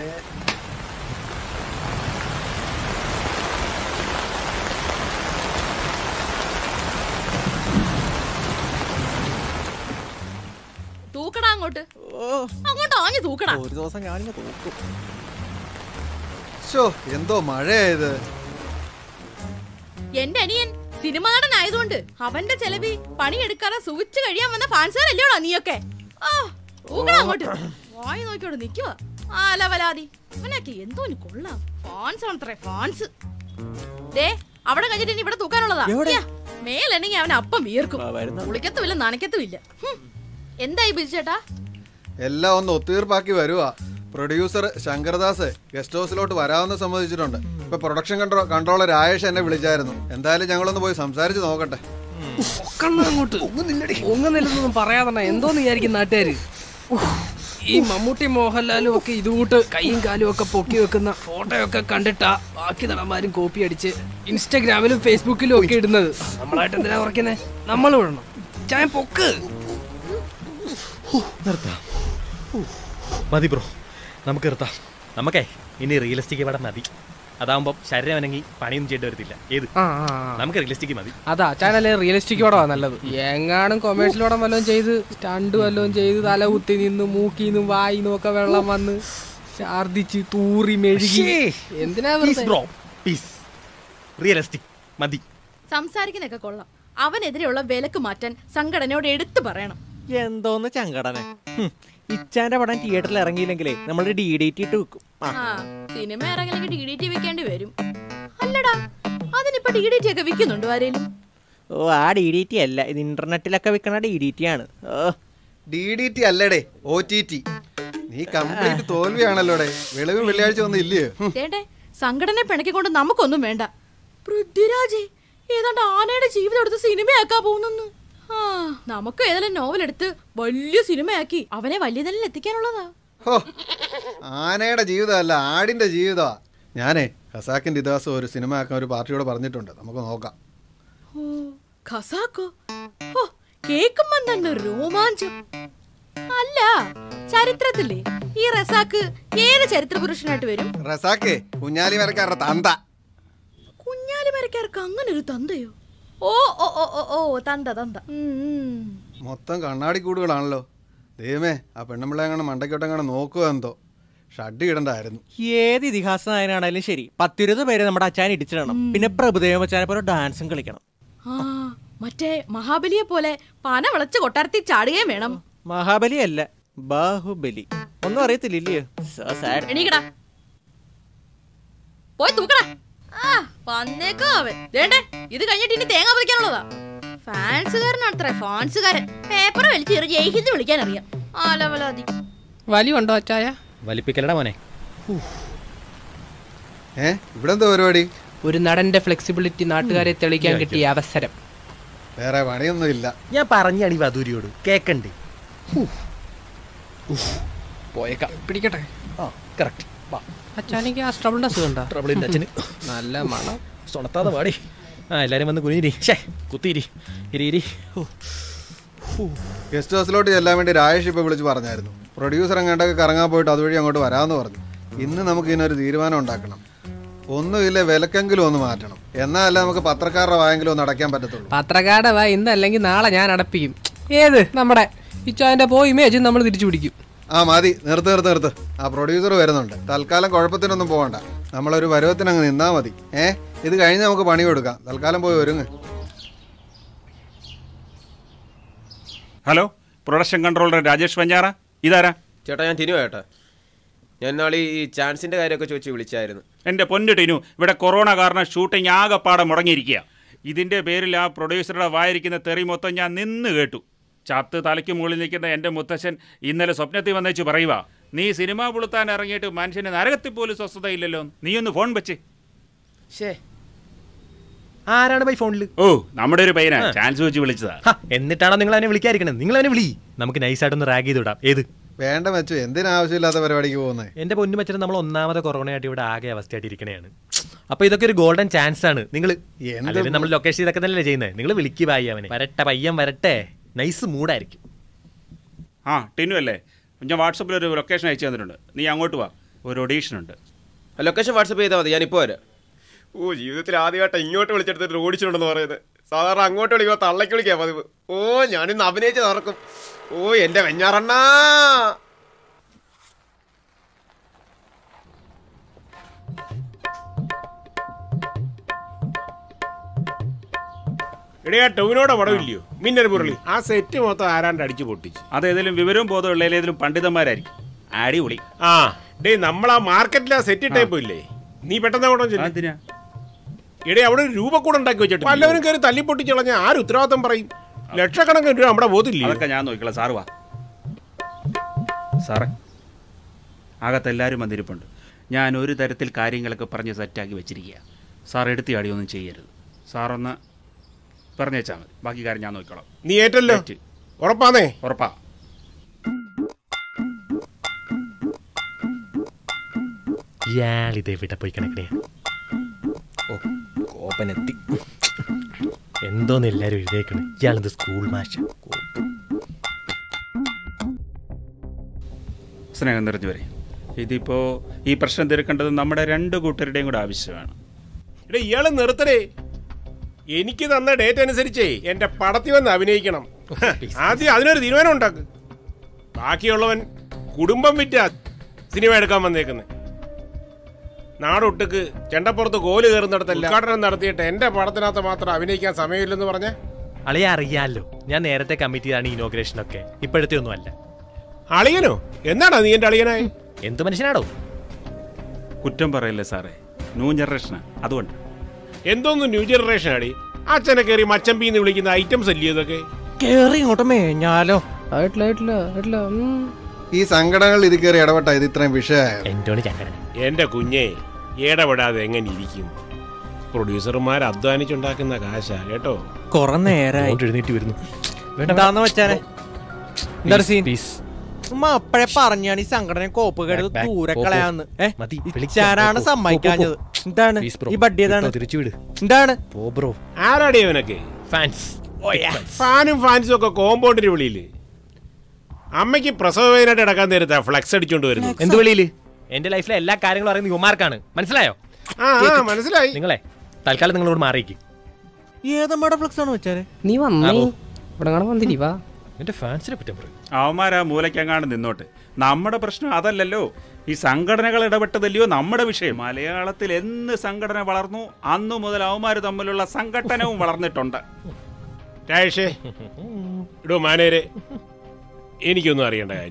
തൂക്കടാ അങ്ങോട്ട് അങ്ങോട്ട് ആഞ്ഞു തൂക്കടാ ഒരു ദിവസം ഞാനിങ്ങനെ തൂക്കും ഷോ എന്തോ മഴയായത് എന്റെ അനിയൻ സിനിമ നടനായതുകൊണ്ട് അവന്റെ ചെലവി പണിയെടുക്കാതെ സൂചിച്ചു കഴിയാൻ വന്ന ഫാൻസുകാരല്ലോടാ നീയൊക്കെ ആ തൂക്കടാ അങ്ങോട്ട് വായി നോക്കിയോട് നിക്കുവാ ആലവലാതി ഇവനൊക്കെ എന്തോ കൊള്ളാം ഫാൻസ് ആണത്രേ ഫാൻസ് ദേ അവിടെ കഴിഞ്ഞിട്ട് ഇനി ഇവിടെ തൂക്കാനുള്ളതാ യ്യ, മേലെണെങ്കിൽ അവൻ അപ്പം വീർക്കും കുളിക്കത്തുമില്ല നനയ്ക്കത്തുമില്ല ഹും. എന്തായി ബിജു ചേട്ടാ എല്ലാം ഒന്ന് ഒത്തീർപ്പാക്കി വരുവാ പ്രൊഡ്യൂസർ ശങ്കർദാസ് ഗസ്റ്റ് ഹൗസിലോട്ട് വരാമെന്ന് സമ്മതിച്ചിട്ടുണ്ട് ഇപ്പൊ പ്രൊഡക്ഷൻ കൺട്രോ കൺട്രോളർ രാജേഷ് എന്നെ വിളിച്ചായിരുന്നു എന്തായാലും ഞങ്ങളൊന്ന് പോയി സംസാരിച്ച് നോക്കട്ടെ അങ്ങോട്ട് ഒങ്ങുന്നില്ലെന്നൊന്നും പറയാതെ എന്തോന്ന് വിചാരിക്കും നാട്ടുകാര് ഉഫ്. ഈ മമ്മൂട്ടി മോഹൻലാലും ഒക്കെ ഇതുകൂട്ട് കൈയും കാലും ഒക്കെ പൊക്കി വെക്കുന്ന ഫോട്ടോയൊക്കെ കണ്ടിട്ടാ ബാക്കി നടന്മാരും കോപ്പി അടിച്ച് ഇൻസ്റ്റാഗ്രാമിലും ഫേസ്ബുക്കിലും ഒക്കെ ഇടുന്നത് നമ്മളായിട്ട് എന്തിനാ കുറയ്ക്കുന്നേ നമ്മൾ വിടണം ചായ പൊക്ക് നിർത്താം മതി ബ്രോ നമുക്ക് നിർത്താം നമുക്കേ ഇനി റിയലിസ്റ്റിക് പടം മതി അതാവുമ്പം ശരീരം അനങ്ങി പണിയൊന്നും ചെയ്യേണ്ടി വരത്തില്ല ഏത് ആ, ആ, ആ. നമുക്ക് റിയലിസ്റ്റിക് മതി അതാ ചാനല് റിയലിസ്റ്റിക് പടമാ നല്ലത് എങ്ങാനും കൊമേഴ്ഷ്യൽ പടം വല്ലതും ചെയ്ത് സ്റ്റണ്ട് വല്ലതും ചെയ്ത് തല കുത്തി നിന്ന് മൂക്കിന്നും വായിന്നും ഒക്കെ വെള്ളം വന്ന് ഛർദിച്ച് തൂറി മെഴുകി എന്തിനാ വെറുതെ? ബ്രോ പീസ് റിയലിസ്റ്റിക് മതി സംസാരിക്കുന്നൊക്കെ കൊള്ളാം അവനെതിരെയുള്ള വിലക്ക് മാറ്റാൻ സംഘടനയോട് എടുത്തു പറയണം എന്തോന്ന് ചങ്കടന ഇച്ചാന്റെ പടം തിയേറ്ററിൽ ഇറങ്ങിയില്ലെങ്കിലേ നമ്മൾ ഡി ഡി ടി ഇട്ട് വെക്കും ആ. ആ സിനിമ ഇറങ്ങണമെങ്കിൽ ഡി ഡി ടി വെക്കേണ്ടി വരും അല്ലടാ അതിനിപ്പോ ഡി ഡി ടി ഒക്കെ വിൽക്കുന്നുണ്ടോ ആരേലും ഓ ആ ഡി ഡി ടി അല്ല ഇത് ഇന്റർനെറ്റിലൊക്കെ വെക്കണ ഡി ഡി ടി ആണ് ഓ ഡി ഡി ടി അല്ലേടേ ഒ ടി ടി നീ കംപ്ലീറ്റ് തോൽവിയാണല്ലോടെ വെളിവും വെള്ളിയാഴ്ച ഒന്നും ഇല്ലയോ ഹും. ദേണ്ടേ സംഘടന പിണക്കിക്കൊണ്ട് നമുക്കൊന്നും വേണ്ട പൃഥ്വിരാജേ ഏതാണ്ട് ആനയുടെ ജീവിതം എടുത്ത് സിനിമയാക്കാ പോകുന്നു ആ നമുക്ക് ഏതെങ്കിലും നോവൽ എടുത്ത് വലിയ സിനിമയാക്കി അവനെ വലിയ നിലയിൽ എത്തിക്കാനുള്ളതാ ഹോ ആനയുടെ ജീവിതമല്ല ആടിന്റെ ജീവിതമാ ഞാനേ ഖസാക്കിന്റെ ഇതിഹാസം ഒരു സിനിമ ആക്കാൻ ഒരു പാർട്ടിയോട് പറഞ്ഞിട്ടുണ്ട് നമുക്ക് നോക്കാം ഓ ഖസാക്കോ ഓ കേക്കുമ്പോ തന്നെ രോമാഞ്ചം അല്ല ചരിത്രത്തില്ലേ ഈ റസാക്ക് ഏത് ചരിത്ര പുരുഷനായിട്ട് വരും റസാക്കേ കുഞ്ഞാലി വരക്കാരുടെ തന്ത കുഞ്ഞാലി മരക്കാർക്ക് അങ്ങനെ ഒരു തന്തയോ ഓ ഓ ഓ ഓ ഓ തന്ത തന്ത ഉം, ഉം. മൊത്തം കണ്ണാടി കൂടുകളാണല്ലോ ദൈവമേ ആ പെണ്ണുമ്പിള്ള എങ്ങനെ മണ്ടയ്ക്കോട്ടെങ്ങനെ നോക്കുക എന്തോ ഷഡ് ഇടണ്ടായിരുന്നു ഏത് ഇതിഹാസ നായനാണേലും ശരി പത്തിരുപത് പേര് നമ്മുടെ അച്ഛൻ ഇടിച്ചിടണം പിന്നെ പ്രഭുദേവ അച്ഛനെ പോലെ ഡാൻസും കളിക്കണം ആ മറ്റേ മഹാബലിയെ പോലെ പന വിളച്ച് കൊട്ടാരത്തിൽ ചാടുകയും വേണം മഹാബലി അല്ല ബാഹുബലി ഒന്നും അറിയത്തില്ലേ സാഡ് എണീക്കടാ പോയി തൂക്കടാ ആ വന്നേക്കോ അവൻ വേണ്ടേ ഇത് കഴിഞ്ഞിട്ട് ഇനി തേങ്ങ പറിക്കാനുള്ളതാ ഫാൻസുകാരനാണത്രേ ഫാൻസുകാരൻ പേപ്പർ വലിച്ച് ചെറിയ ജയിഹിന്ദ് വിളിക്കാൻ അറിയാം ആലവലാതി വലിയുണ്ടോ അച്ചായ വലിപ്പിക്കലടാ മോനെ ഏ ഇവിടെ എന്താ പരിപാടി ഒരു നടന്റെ ഫ്ലെക്സിബിലിറ്റി നാട്ടുകാരെ തെളിയിക്കാൻ കിട്ടിയ അവസരം വേറെ പണിയൊന്നുമില്ല ഞാൻ പറഞ്ഞാണ് ഈ വധൂരിയോട് കേക്കണ്ടേ പോയേക്കാം പിടിക്കട്ടെ ആ കറക്റ്റ് വാ അച്ചാനെങ്കിൽ ആ സ്ട്രബിളിന്റെ അസുഖം ഉണ്ടോ ട്രബിളിന്റെ അച്ഛന് നല്ല മണം സ്വണത്താതെ പാടി ആ എല്ലാരും വന്ന് കുനിരി ഷേ കുത്തിരി ഇരി ഇരി ഹോ. ഗസ്റ്റ് ഹൗസിലോട്ട് ചെല്ലാൻ വേണ്ടി രാജേഷ് ഇപ്പൊ വിളിച്ച് പറഞ്ഞായിരുന്നു പ്രൊഡ്യൂസർ എങ്ങോട്ടൊക്കെ കറങ്ങാൻ പോയിട്ട് അതുവഴി അങ്ങോട്ട് വരാമെന്ന് പറഞ്ഞു ഇന്ന് നമുക്ക് ഇതിനൊരു തീരുമാനം ഉണ്ടാക്കണം ഒന്നുമില്ല വിലക്കെങ്കിലും ഒന്ന് മാറ്റണം എന്നാലേ നമുക്ക് പത്രക്കാരുടെ വായെങ്കിലും ഒന്ന് അടയ്ക്കാൻ പറ്റത്തുള്ളൂ പത്രക്കാരുടെ വാ ഇന്ന് അല്ലെങ്കിൽ നാളെ ഞാൻ അടപ്പിക്കും ഏത് നമ്മുടെ ഇച്ചായന്റെ പോ ഇമേജ് നമ്മൾ തിരിച്ചു പിടിക്കും ആ മതി നിർത്ത് നിർത്ത് നിർത്ത് ആ പ്രൊഡ്യൂസർ വരുന്നുണ്ട് തൽക്കാലം കുഴപ്പത്തിനൊന്നും പോകണ്ട നമ്മളൊരു പരുവത്തിന് അങ്ങ് നിന്നാ മതി ഏ ഇത് കഴിഞ്ഞ് നമുക്ക് പണി കൊടുക്കാം തൽക്കാലം പോയി ഒരുങ്ങ് ഹലോ പ്രൊഡക്ഷൻ കൺട്രോളർ രാജേഷ് പഞ്ഞാറ ഇതാരാ ചേട്ടാ ഞാൻ ടിനു ചേട്ടാ ഞാൻ നാളെ ഈ ചാൻസിന്റെ കാര്യമൊക്കെ ചോദിച്ച് വിളിച്ചായിരുന്നു എൻ്റെ പൊന്നു ടിനു ഇവിടെ കൊറോണ കാരണം ഷൂട്ടിംഗ് ആകെപ്പാടെ മുടങ്ങിയിരിക്കുക ഇതിൻ്റെ പേരിൽ ആ പ്രൊഡ്യൂസറുടെ വായിരിക്കുന്ന തെറി മൊത്തം ഞാൻ നിന്ന് കേട്ടു ചത്ത് തലയ്ക്ക് മുകളിൽ നിൽക്കുന്ന എൻ്റെ മുത്തശ്ശൻ ഇന്നലെ സ്വപ്നത്തിൽ വന്നേച്ച് പറയുക നീ സിനിമ പുളുത്താൻ ഇറങ്ങിയിട്ട് മനുഷ്യന് നരകത്തിൽ പോലും സ്വസ്ഥതയില്ലല്ലോ നീ ഒന്ന് ഫോൺ വെച്ച് ഷേ ആരാണ് ബൈ ഫോണിൽ ഓ നമ്മുടെ ഒരു പയ്യനാ ചാൻസ് വെച്ച് വിളിച്ചതാ എന്നിട്ടാണോ നിങ്ങൾ അവനെ വിളിക്കാതിരിക്കണത് നിങ്ങൾ അവനെ വിളി നമുക്ക് നൈസായിട്ടൊന്ന് റാഗ് ചെയ്ത് വിടാം ഏത് വേണ്ട വെച്ചു എന്തിനാവശ്യമില്ലാത്ത പരിപാടിക്ക് പോകുന്നത് എന്റെ പൊന്നു മച്ചൻ നമ്മൾ ഒന്നാമത് കൊറോണയായിട്ട് ഇവിടെ ആകെ അവസ്ഥയായിട്ട് ഇരിക്കണയാണ് അപ്പൊ ഇതൊക്കെ ഒരു ഗോൾഡൻ ചാൻസ് ആണ് നിങ്ങൾ അല്ലെങ്കിൽ നമ്മൾ ലൊക്കേഷൻ ഇതൊക്കെ തന്നെയല്ലേ ചെയ്യുന്നത് നിങ്ങൾ വിളിക്ക് പായി അവനെ വരട്ടെ പയ്യൻ വരട്ടെ നൈസ് മൂഡായിരിക്കും ആ ടിനു അല്ലേ ഞാൻ വാട്സപ്പിൽ ഒരു ലൊക്കേഷൻ അയച്ചു തന്നിട്ടുണ്ട് നീ അങ്ങോട്ട് വാ ഒരു ഒഡീഷൻ ഉണ്ട് ലൊക്കേഷൻ വാട്സപ്പ് ചെയ്താൽ മതി ഞാനിപ്പോൾ വരാം ഓ ജീവിതത്തിൽ ആദ്യമായിട്ട് ഇങ്ങോട്ട് വിളിച്ചെടുത്തിട്ട് ഓടിച്ചിട്ടുണ്ടെന്ന് പറയുന്നത് സാധാരണ അങ്ങോട്ട് വിളിക്കുമ്പോൾ തള്ളയ്ക്ക് വിളിക്കാം പതിവ് ഓ ഞാനിന്ന് അഭിനയിച്ച് നടക്കും ഓ എന്റെ വെഞ്ഞാറണ്ണാ എടേ ആ ടൗനോടെ പടമില്ലയോ മിന്നൽ മുരളി ആ സെറ്റ് മൊത്തം ആരാണ്ട് അടിച്ചു പൊട്ടിച്ചു അതേതെങ്കിലും വിവരവും ബോധമുള്ള ഏതെങ്കിലും പണ്ഡിതന്മാരായിരിക്കും അടിപൊളി ആ ഡേ നമ്മൾ ആ മാർക്കറ്റിൽ ആ സെറ്റ് ഇട്ടേപ്പോ ഇല്ലേ നീ പെട്ടെന്ന് അവിടെ ചെല്ല്. എടേ അവിടെ ഒരു രൂപക്കൂടെ ഉണ്ടാക്കി വെച്ചിട്ട് വല്ലവരും കയറി തല്ലി പൊട്ടിച്ചളഞ്ഞ ആര് ഉത്തരവാദിത്തം പറയും ലക്ഷക്കണക്കിന് രൂപ നമ്മുടെ ബോധമില്ലേ അതൊക്കെ ഞാൻ നോക്കിക്കോളാം സാറ് വാ സാറേ അകത്തെല്ലാവരും വന്നിരിപ്പുണ്ട് ഞാൻ ഒരു തരത്തിൽ കാര്യങ്ങളൊക്കെ പറഞ്ഞ് സെറ്റാക്കി വെച്ചിരിക്കുക സാർ എടുത്തി അടിയൊന്നും ചെയ്യരുത് സാറൊന്ന് പറഞ്ഞേച്ചാൽ മതി ബാക്കി കാര്യം ഞാൻ നോക്കിക്കോളാം നീ ഏറ്റല്ലോ ഏറ്റ്. ഉറപ്പാന്നേ ഉറപ്പാ ഇയാളിത് എവിടെ പോയി കിടക്കണേ ഓ കോപ്പനെത്തി എന്തോന്ന് എല്ലാരും എഴുതേക്കണ് ഇയാളിത് സ്കൂൾ മാഷ സ്നേഹം നിറഞ്ഞു വരെ ഇതിപ്പോൾ ഈ പ്രശ്നം തീർക്കേണ്ടത് നമ്മുടെ രണ്ട് കൂട്ടരുടെയും കൂടെ ആവശ്യമാണ് എടേ ഇയാള് നിർത്തടേ എനിക്ക് തന്ന ഡേറ്റ് അനുസരിച്ചേ എന്റെ പടത്തിൽ വന്ന് അഭിനയിക്കണം ആദ്യം അതിനൊരു തീരുമാനം ഉണ്ടാക്ക് ബാക്കിയുള്ളവൻ കുടുംബം വിറ്റ സിനിമ എടുക്കാൻ വന്നേക്കുന്നത് നാടൊട്ടുക്ക് ചെണ്ടപ്പുറത്ത് കോല് കയറുന്നിടത്തല്ല ഉദ്ഘാടനം നടത്തിയിട്ട് എന്റെ പടത്തിനകത്ത് മാത്രം അഭിനയിക്കാൻ സമയമില്ലെന്ന് പറഞ്ഞ അളിയെ അറിയാലോ ഞാൻ നേരത്തെ കമ്മിറ്റ് ചെയ്താണ് ഇനോഗ്രേഷൻ ഒക്കെ ഇപ്പോഴത്തെ ഒന്നും അല്ല അളിയനോ എന്നാടാ നീ എന്റെ അളിയനായി എന്ത് മനുഷ്യനാടോ കുറ്റം പറയല്ലേ സാറേ ന്യൂ ജനറേഷനാണ് അതുകൊണ്ട് എന്തോന്ന് ന്യൂ ജനറേഷൻ അടി അച്ഛനെ കയറി മച്ചമ്പീന്ന് വിളിക്കുന്ന ഐറ്റംസ് അല്ലേ ഇതൊക്കെ കേറി ഇങ്ങോട്ട് മേഞ്ഞാലോ ആയിട്ടില്ല ആയിട്ടില്ല ആയിട്ടില്ല ഉം. ഈ സംഘടനകൾ ഇത് കയറി ഇടപെട്ട ഇത് ഇത്രയും വിഷയമായത് എന്തോണി ചങ്കടൻ എന്റെ കുഞ്ഞെ ഇടപെടാതെ എങ്ങനെ ഇരിക്കും പ്രൊഡ്യൂസർമാർ അധ്വാനിച്ചുണ്ടാക്കുന്ന കാശാ കേട്ടോ കൊറേ നേരായി എഴുന്നേറ്റ് വരുന്നു എന്താന്ന് വെച്ചാനെ എന്താണ് സീൻ Peace. ഉമ്മ അപ്പഴേ പറഞ്ഞാണ് ഈ സംഘടന കോപ്പ് കേട്ടത് Back, back. ദൂരെ പോ, പോ. കളയാന്ന് ഏ മതി, ഈ വിളിക്കാം. ചാനാണ് പോ, പോ, സമ്മതിക്കാഞ്ഞത് പോ, പോ. എന്താണ് Please, bro. ഈ ബഡ്ഡി ഏതാണ് വിട്ടോ, തിരിച്ചു വിട്. എന്താണ് പോ ബ്രോ ആരാടി അവനൊക്കെ ഫാൻസ് ഫാനും ഫാൻസും ഒക്കെ കോമ്പൗണ്ടിന് വെളിയില് അമ്മയ്ക്ക് പ്രസവ വേദനയായിട്ട് കിടക്കാൻ നേരത്താ ഫ്ലക്സ് അടിച്ചോണ്ട് വരുന്നു എന്ത് വെളിയില് എന്റെ ലൈഫിലെ എല്ലാ കാര്യങ്ങളും അറിയുന്ന യുമാർക്കാണ് മനസ്സിലായോ ആ ആ, മനസ്സിലായി നിങ്ങളെ തൽക്കാലം നിങ്ങളോട് മാറിയിക്കും ഏതമ്മയുടെ ഫ്ലക്സ് ആണ് വെച്ചാല് നീ വന്നേ ആ, പോ. ഇവിടെ കാണാൻ വന്നില്ല വാ എന്റെ ഫാൻസിനെ പറ്റും പറയും അവന്മാർ ആ മൂലയ്ക്കങ്ങാണ്ട് നിന്നോട്ട് നമ്മുടെ പ്രശ്നം അതല്ലല്ലോ ഈ സംഘടനകൾ ഇടപെട്ടതല്ലയോ നമ്മുടെ വിഷയം മലയാളത്തിൽ എന്ന് സംഘടന വളർന്നു അന്നു മുതൽ അവന്മാർ തമ്മിലുള്ള സംഘട്ടനവും വളർന്നിട്ടുണ്ട് രാജേഷേ ഇടോ മാനേരെ എനിക്കൊന്നും അറിയേണ്ട കാര്യമില്ല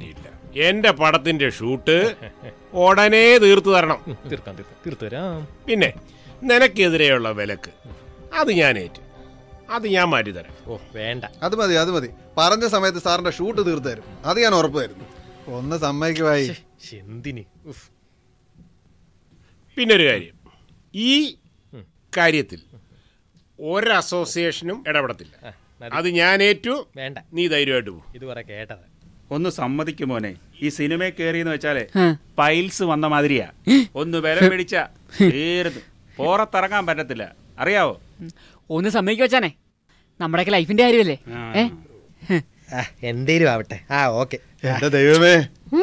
എന്റെ പടത്തിന്റെ ഷൂട്ട് ഉടനെ തീർത്തു തരണം തീർക്കാം തീർക്കാം തീർത്തു തരാം പിന്നെ നിനക്കെതിരെയുള്ള വിലക്ക് അത് ഞാൻ ഏറ്റു അത് ഞാൻ മാറ്റി തരാം ഓ വേണ്ട അത് മതി അത് മതി പറഞ്ഞ സമയത്ത് സാറിന്റെ ഷൂട്ട് തീർത്തു തരും അത് ഞാൻ ഉറപ്പ് തരുന്നു ഒന്ന് സമ്മതിക്കുവായി എന്തിന് ഉഫ്. പിന്നെ ഒരു കാര്യം ഈ കാര്യത്തിൽ ഒരു അസോസിയേഷനും ഇടപെടത്തില്ല അത് ഞാൻ ഏറ്റു വേണ്ട നീ ധൈര്യമായിട്ട് പോകും ഇതുവരെ കേട്ടത് ഒന്ന് സമ്മതിക്കും മോനെ ഈ സിനിമയിൽ കയറിയെന്ന് വെച്ചാലേ ആ. പൈൽസ് വന്ന മാതിരിയാ ഒന്ന് വില പിടിച്ച തീർന്നു പുറത്തിറങ്ങാൻ പറ്റത്തില്ല അറിയാവോ ഒന്ന് സമ്മതിക്കു വെച്ചാനേ നമ്മുടെയൊക്കെ ലൈഫിന്റെ കാര്യമല്ലേ ഏ എന്തേലും ആവട്ടെ ആ ഓക്കെ എന്റെ ദൈവമേ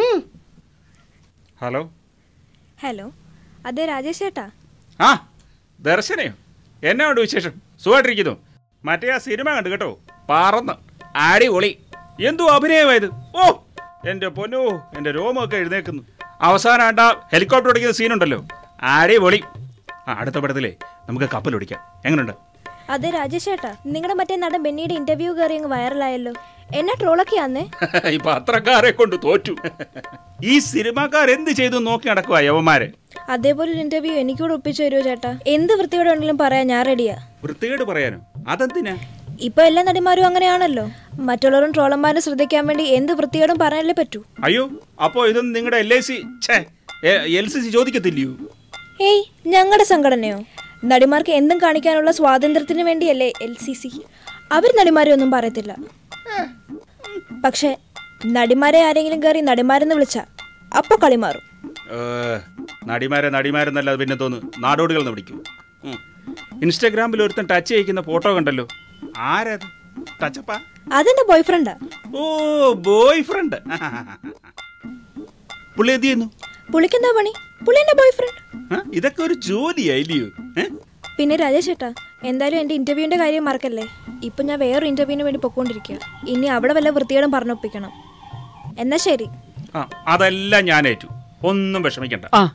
ഹലോ ഹലോ അതെ രാജേഷ് ചേട്ടാ ആ ദർശനയോ എന്നാ ഉണ്ട് വിശേഷം സുഖമായിട്ടിരിക്കുന്നു മറ്റേ ആ സിനിമ കണ്ടു കേട്ടോ പറന്ന് അടിപൊളി എന്തോ അഭിനയമായത് ഓ എന്റെ പൊന്നോ എന്റെ രോമമൊക്കെ എഴുന്നേക്കുന്നു അവസാനം ആണ്ട ഹെലികോപ്റ്റർ ഓടിക്കുന്ന സീനുണ്ടല്ലോ അടിപൊളി ആ അടുത്ത പടത്തിലേ നമുക്ക് കപ്പൽ ഓടിക്കാം എങ്ങനെയുണ്ട് അതെ രാജേഷ് ചേട്ടാ നിങ്ങളുടെ മറ്റേ നടൻ ബെന്നിയുടെ ഇന്റർവ്യൂ കയറി അങ്ങ് വൈറലായല്ലോ എന്നെ ട്രോളൊക്കെ ആന്നേ ഈ പത്രക്കാരെ കൊണ്ട് തോറ്റു ഈ സിനിമാക്കാർ എന്ത് ചെയ്തു നോക്കി നടക്കുക യവന്മാരെ അതേപോലെ ഒരു ഇന്റർവ്യൂ എനിക്കൂടെ ഒപ്പിച്ചു തരുമോ ചേട്ടാ എന്ത് വൃത്തിയോടെ ഉണ്ടെങ്കിലും പറയാൻ ഞാൻ റെഡിയാ വൃത്തികേട് പറയാനോ അതെന്തിനാ ഇപ്പൊ എല്ലാ നടിമാരും അങ്ങനെയാണല്ലോ മറ്റുള്ളവരും ട്രോളന്മാരെ ശ്രദ്ധിക്കാൻ വേണ്ടി എന്ത് വൃത്തിയോടും പറയാനല്ലേ പറ്റൂ അയ്യോ അപ്പോ ഇതൊന്നും നിങ്ങളുടെ L I C L C C ചോദിക്കത്തില്ലയോ ഏയ് ഞങ്ങളുടെ സംഘടനയോ നടിമാർക്ക് എന്തും കാണിക്കാനുള്ള സ്വാതന്ത്ര്യത്തിന് വേണ്ടിയല്ലേ എൽ സി സി അവർ നടിമാരെ ഒന്നും പറയത്തില്ല പക്ഷെ നടിമാരെ ആരെങ്കിലും കയറി നടിമാരെന്ന് വിളിച്ച അപ്പൊ കളി മാറും ഏ, നടിമാരെ നടിമാരെന്നല്ല പിന്നെ തോന്നുന്നു നാടോടികൾ എന്ന് വിളിക്കൂ ഉം. ഇൻസ്റ്റാഗ്രാമിൽ ഒരുത്തൻ ടച്ച് ചെയ്യിക്കുന്ന ഫോട്ടോ കണ്ടല്ലോ ആരത് ടച്ചപ്പാ അതെന്റെ ബോയ്ഫ്രണ്ടാ ഓ ബോയ് ഫ്രണ്ട് പുള്ളി എന്ത് ചെയ്യുന്നു പുള്ളിക്കെന്താ പണി പുള്ളി എന്റെ ബോയ്ഫ്രണ്ട് ആ, ഇതൊക്കെ ഒരു ജോലിയായില്ലയോ ഏ? പിന്നെ രാജേഷ് ചേട്ടാ എന്തായാലും എന്റെ ഇന്റർവ്യൂവിന്റെ കാര്യം മറക്കല്ലേ ഇപ്പൊ ഞാൻ വേറൊരു ഇന്റർവ്യൂവിന് വേണ്ടി പൊക്കോണ്ടിരിക്കുക ഇനി അവിടെ വല്ല വൃത്തിയോടും പറഞ്ഞൊപ്പിക്കണം എന്നാ ശരി ആ അതെല്ലാം ഞാൻ ഏറ്റു ഒന്നും വിഷമിക്കണ്ട ആ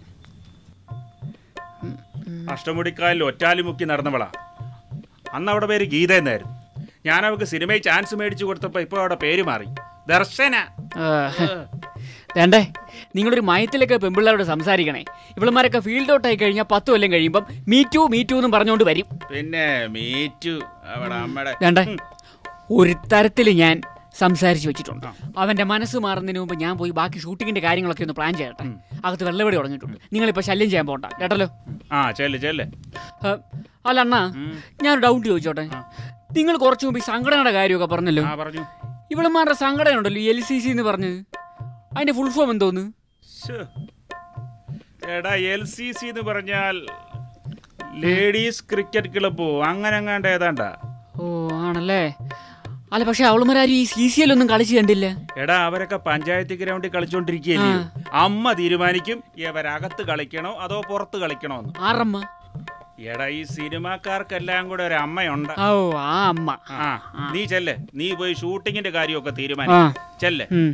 അഷ്ടമുടിക്കാലിൽ ഒറ്റാലി മുക്കി നടന്നവളാ അന്ന് അവിടെ പേര് ഗീത എന്നായിരുന്നു ഞാൻ അവൾക്ക് സിനിമയിൽ ചാൻസ് മേടിച്ചു കൊടുത്തപ്പോൾ ഇപ്പോൾ അവിടെ പേര് മാറി ദർശന വേണ്ടേ നിങ്ങളൊരു മയത്തിലൊക്കെ പെമ്പിള്ളേരോട് സംസാരിക്കണേ ഇവളുമാരൊക്കെ ഫീൽഡ് ഔട്ട് ആയി കഴിഞ്ഞാൽ പത്ത് കൊല്ലം കഴിയുമ്പം മീ ടു മീ ടു എന്നും പറഞ്ഞുകൊണ്ട് വരും പിന്നെ മീറ്റു അവിടെ അമ്മയുടെ വേണ്ടേ ഒരു തരത്തിൽ ഞാൻ സംസാരിച്ചു വെച്ചിട്ടുണ്ട് അവന്റെ മനസ്സ് മാറുന്നതിന് മുമ്പ് ഞാൻ പോയി ബാക്കി ഷൂട്ടിങ്ങിന്റെ കാര്യങ്ങളൊക്കെ ഒന്ന് പ്ലാൻ ചെയ്യട്ടെ അകത്ത് വെള്ളപടി തുടങ്ങിയിട്ടുണ്ട് നിങ്ങളിപ്പോ ശല്യം ചെയ്യാൻ പോണ്ട കേട്ടല്ലോ ആ ചെല്ല് ചെല്ല് ഏ, അല്ല അണ്ണാ ഞാൻ ഡൗട്ട് ചോദിച്ചോട്ടെ നിങ്ങൾ കുറച്ചു മുമ്പ് ഈ സംഘടനയുടെ കാര്യമൊക്കെ പറഞ്ഞല്ലോ ആ പറഞ്ഞു ഇവളുമാരുടെ സംഘടന ഉണ്ടല്ലോ എൽ സി സി എന്ന് പറഞ്ഞ് അതിന്റെ ഫുൾ ഫോം എന്തോന്ന് ശ്ശോ. എടാ എൽ സി സി എന്ന് പറഞ്ഞാൽ ലേഡീസ് ക്രിക്കറ്റ് ക്ലബ്ബോ അങ്ങനെ അങ്ങാണ്ട് ഏതാണ്ടാ ഓ ആണല്ലേ അല്ല പക്ഷെ അവളുമാരും ഈ സി സി എൽ ഒന്നും കളിച്ച് കണ്ടില്ല എടാ അവരൊക്കെ പഞ്ചായത്ത് ഗ്രൗണ്ടിൽ കളിച്ചോണ്ടിരിക്കുകയല്ലേ അമ്മ തീരുമാനിക്കും ഇവരകത്ത് കളിക്കണോ അതോ പുറത്ത് കളിക്കണോ എന്ന് ആറമ്മ എടാ ഈ സിനിമാക്കാർക്കെല്ലാം കൂടെ ഒരു അമ്മയുണ്ട് ഓ ആ അമ്മ ആ നീ ചെല്ല് നീ പോയി ഷൂട്ടിങ്ങിന്റെ കാര്യമൊക്കെ തീരുമാനിക്കും ആ. ചെല്ല് ഉം.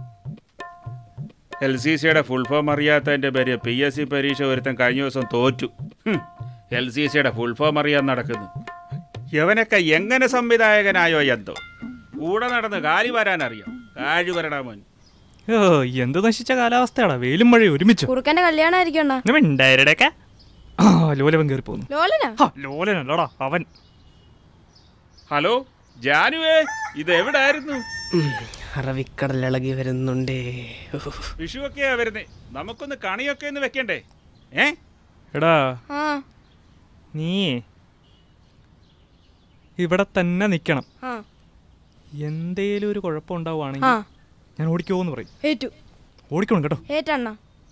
എൽ സി സിയുടെ ഫുൾ ഫോം അറിയാത്തതിന്റെ പേര് പി എസ് സി പരീക്ഷ ഒരുത്തൻ കഴിഞ്ഞ ദിവസം തോറ്റു എൽ സി സിയുടെ ഫുൾ ഫോം അറിയാൻ നടക്കുന്നു യവനൊക്കെ എങ്ങനെ സംവിധായകനായോ എന്തോ കൂടെ നടന്ന് കാലി വരാനറിയോ കാഴി വരടാ മോൻ ഓ എന്ത് നശിച്ച കാലാവസ്ഥയാടാ വെയിലും മഴയും ഒരുമിച്ചു കുറുക്കന്റെ കല്യാണമായിരിക്കും അണ്ണാ ഉണ്ടായിരുടേക്കെ ആ ലോലവൻ കയറി പോന്നു ലോലനാ ഹാ, ലോലനല്ലടാ അവൻ ഹലോ ജാനുവേ ഇത് എവിടായിരുന്നു അറവിക്കടൽ ഇളകി വരുന്നുണ്ടേ വിഷുവൊക്കെയാ വരുന്നേ നമുക്കൊന്ന് കണിയൊക്കെ ഒന്ന് വെക്കണ്ടേ ഏ എടാ ആ നീ ഇവിടെ തന്നെ നിക്കണം ആ എന്തേലും ഒരു ആ കുഴപ്പമുണ്ടാവുകയാണെങ്കിൽ ഞാൻ ഓടിക്കോന്ന് പറയും ഏറ്റു ഓടിക്കണം കേട്ടോ ഏറ്റണ്ണ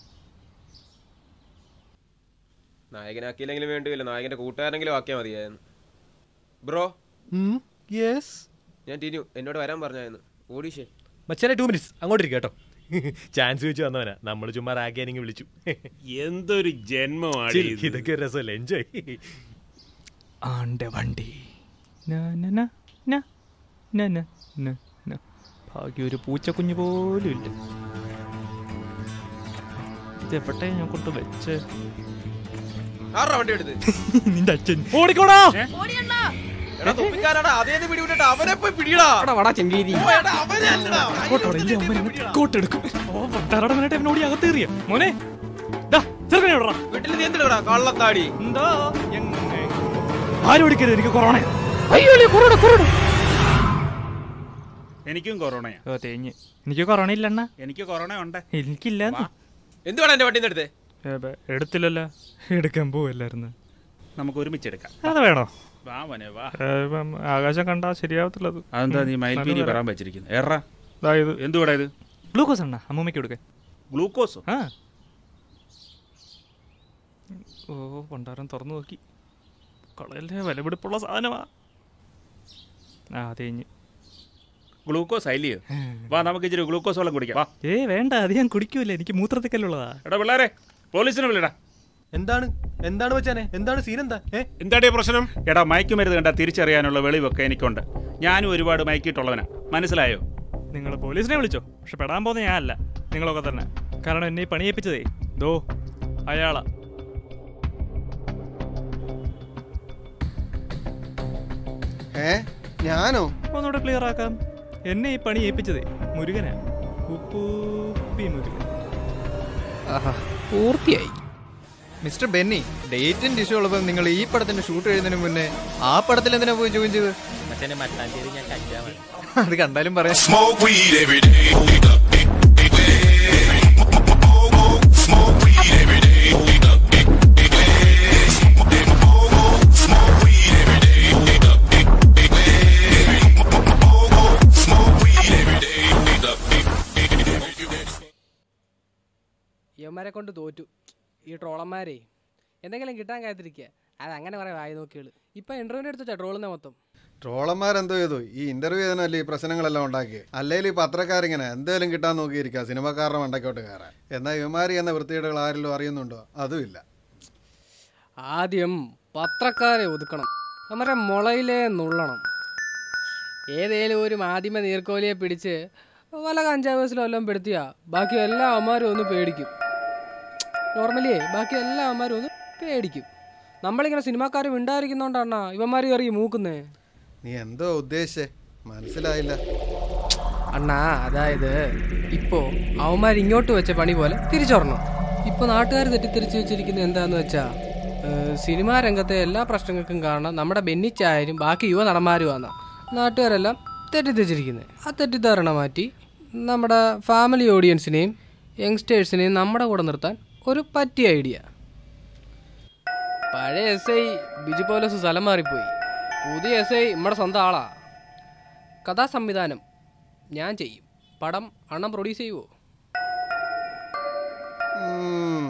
നായകനാക്കിയില്ലെങ്കിലും വേണ്ടിയില്ല നായകന്റെ കൂട്ടുകാരെങ്കിലും ആക്കിയാൽ മതിയായിരുന്നു ബ്രോ യെസ് ഞാൻ ടിനു എന്നോട് വരാൻ പറഞ്ഞായിരുന്നു ഓഡീഷൻ മച്ചാനെ ടു മിനിറ്റ്സ് അങ്ങോട്ടിരിക്കും കേട്ടോ ചാൻസ് വെച്ച് വന്നവനാ നമ്മൾ ചുമ്മാ റാഗിയാനെങ്കിൽ വിളിച്ചു എന്തൊരു ജന്മമാണ് ചിൽ, ഇത്. ഇതൊക്കെ ഒരു രസമല്ലേ എൻജോയ് ആണ്ടെ വണ്ടി ന, ന, ന, ന, ന, ന, ന, ന. ഭാഗ്യം ഒരു പൂച്ചക്കുഞ്ഞ് പോലും ഇല്ല ഇതെവിടെ ഞാൻ കൊണ്ട് വെച്ച് ആറാ വണ്ടി എടുത്ത് നിന്റെ അച്ഛൻ ഓടിക്കോടാ എടാ തൊപ്പിക്കാരടാ അതേന്ന് പിടിവിട്ടിട്ട് അവനെ പോയി പിടിയടാ വടാ ചെമ്പീരി എടാ, അവനല്ലടാ. കോട്ടെടുക്കും ഓ പട്ടാറടങ്ങനായിട്ട് അവനോടി അകത്തേറിയ മോനെ ദാ, ചെറുക്കനെ വിടറാ. വീട്ടിൽ നീ എന്തിനാ കള്ളത്താടി എന്താ എങ്ങനെ ആരും ഓടിക്കരുത് എനിക്ക് കൊറോണ എനിക്കും കൊറോണയാ ഓ തേഞ്ഞ് എനിക്ക് കൊറോണ ഇല്ലണ്ണ എനിക്ക് കൊറോണ ഉണ്ട് എനിക്കില്ല എന്ത് വേണം എന്റെ വണ്ടിന്ന് എടുത്തേ എടുത്തില്ലല്ലോ എടുക്കാൻ പോവല്ലായിരുന്നു നമുക്ക് ഒരുമിച്ച് എടുക്കാം അത് വേണോ വാ മോനെ വാ ഏ, ഇപ്പം ആകാശം കണ്ടാ ശരിയാവത്തില്ലത് അതെന്താ നീ മയിൽപീലി നല്ല പറയാൻ വെച്ചിരിക്കുന്നത് എറ ദാ ഇത് എന്തുകൂടാ ഇത് ഗ്ലൂക്കോസ് അണ്ണ അമ്മൂമ്മയ്ക്ക് കൊടുക്കാൻ ഗ്ലൂക്കോസോ ആ ഓ പണ്ടാരം തുറന്നു നോക്കി കളയല്ലേ വിലപിടിപ്പുള്ള സാധനമാ ആ തേഞ്ഞ് ഗ്ലൂക്കോസ് അല്ലയോ വാ നമുക്ക് ഇച്ചിരി ഗ്ലൂക്കോസ് വെള്ളം കുടിക്കാം വാ ഏ വേണ്ട അത് ഞാൻ കുടിക്കൂല എനിക്ക് മൂത്രത്തിക്കല്ലുള്ളതാ എടാ പിള്ളേരെ പോലീസിനെ വിളിടാ എന്താണ് എന്താണ് വെച്ചാനെ എന്താണ് സീൻ എന്താ ഏ എന്താടേ പ്രശ്നം എടാ മയക്കുമരുന്ന് കണ്ടാ തിരിച്ചറിയാനുള്ള വെളിവൊക്കെ എനിക്കുണ്ട് ഞാനും ഒരുപാട് മയക്കിയിട്ടുള്ളവനാ മനസ്സിലായോ നിങ്ങൾ പോലീസിനെ വിളിച്ചോ പക്ഷെ പെടാൻ പോകുന്ന ഞാനല്ല നിങ്ങളൊക്കെ തന്നെ കാരണം എന്നെ ഈ പണിയേപ്പിച്ചതേ ദോ അയാളാ ഏ ഞാനോ ഒന്നുകൂടെ ക്ലിയർ ആക്കാം എന്നെ ഈ പണി ഏൽപ്പിച്ചതേ മുരുകനാ ഉപ്പൂപ്പി മുരുകൻ പൂർത്തിയായി മിസ്റ്റർ ബെന്നി ഡേറ്റിന്റെ ഇഷ്യൂ ഉള്ളപ്പോൾ നിങ്ങൾ ഈ പടത്തിന്റെ ഷൂട്ട് കഴിയുന്നതിന് മുന്നേ ആ പടത്തിൽ എന്തിനാ പോയി ജോയിൻ ചെയ്ത് മച്ചാനെ മട്ടാഞ്ചേരി ഞാൻ കഞ്ചാവാണ് അത് കണ്ടാലും പറയാം Smoke weed every day. Smoke weed every day. Smoke weed every day. Smoke weed every day. യവന്മാരെ കൊണ്ട് തോറ്റു ഈ ട്രോളന്മാരെ എന്തെങ്കിലും കിട്ടാൻ കാത്തിരിക്കുക അത് അങ്ങനെ പറയാം വായി നോക്കിയുള്ളു ഇപ്പൊ ഇന്റർവ്യൂവിന്റെ അടുത്ത് ട്രോളുന്ന മൊത്തം ട്രോളന്മാരെന്തോ ചെയ്തു ഈ ഇന്റർവ്യൂ ചെയ്തനല്ലേ ഈ പ്രശ്നങ്ങളെല്ലാം ഉണ്ടാക്കി അല്ലെങ്കിൽ ഈ പത്രക്കാരിങ്ങനെ എന്തേലും കിട്ടാൻ നോക്കിയിരിക്കുക സിനിമക്കാരുടെ മണ്ടയ്ക്കോട്ട് കയറാൻ എന്നാൽ ഇവമാരി എന്ന വൃത്തികേടുകൾ ആരെങ്കിലും അറിയുന്നുണ്ടോ അതുമില്ല ആദ്യം പത്രക്കാരെ ഒതുക്കണം നമ്മുടെ മുളയിലെ നുള്ളണം ഏതേലും ഒരു മാധ്യമ നീർക്കോലിയെ പിടിച്ച് വല്ല കഞ്ചാവേസിലും എല്ലാം പെടുത്തിയാ ബാക്കി എല്ലാ അമ്മമാരും ഒന്ന് പേടിക്കും നോർമലി ബാക്കി എല്ലാ അമ്മമാരും ഒന്ന് പേടിക്കും നമ്മളിങ്ങനെ സിനിമാക്കാർ മിണ്ടായിരിക്കുന്നോണ്ടാണ് ഇവന്മാർ കയറി മൂക്കുന്നേ നീ എന്തോ ഉദ്ദേശിച്ചേ മനസ്സിലായില്ല അണ്ണാ അതായത് ഇപ്പോ അവന്മാർ ഇങ്ങോട്ട് വെച്ച പണി പോലെ തിരിച്ചോർണം ഇപ്പൊ നാട്ടുകാർ തെറ്റിദ്ധരിച്ചു വെച്ചിരിക്കുന്നത് എന്താന്ന് വെച്ചാ ഏഹ്, സിനിമാ രംഗത്തെ എല്ലാ പ്രശ്നങ്ങൾക്കും കാരണം നമ്മുടെ ബെന്നിച്ചായാലും ബാക്കി യുവ നടന്മാരുമാണ് നാട്ടുകാരെല്ലാം തെറ്റിദ്ധരിച്ചിരിക്കുന്നത് ആ തെറ്റിദ്ധാരണ മാറ്റി നമ്മുടെ ഫാമിലി ഓഡിയൻസിനെയും യങ്സ്റ്റേഴ്സിനെയും നമ്മുടെ കൂടെ നിർത്താൻ ഒരു പറ്റിയ ഐഡിയ പഴയ എസ് ഐ ബിജു പോലീസ് സ്ഥലം മാറിപ്പോയി പുതിയ എസ് ഐ നമ്മുടെ സ്വന്തം ആളാ കഥാ സംവിധാനം ഞാൻ ചെയ്യും പടം അണ്ണം പ്രൊഡ്യൂസ് ചെയ്യുമോ ഉം.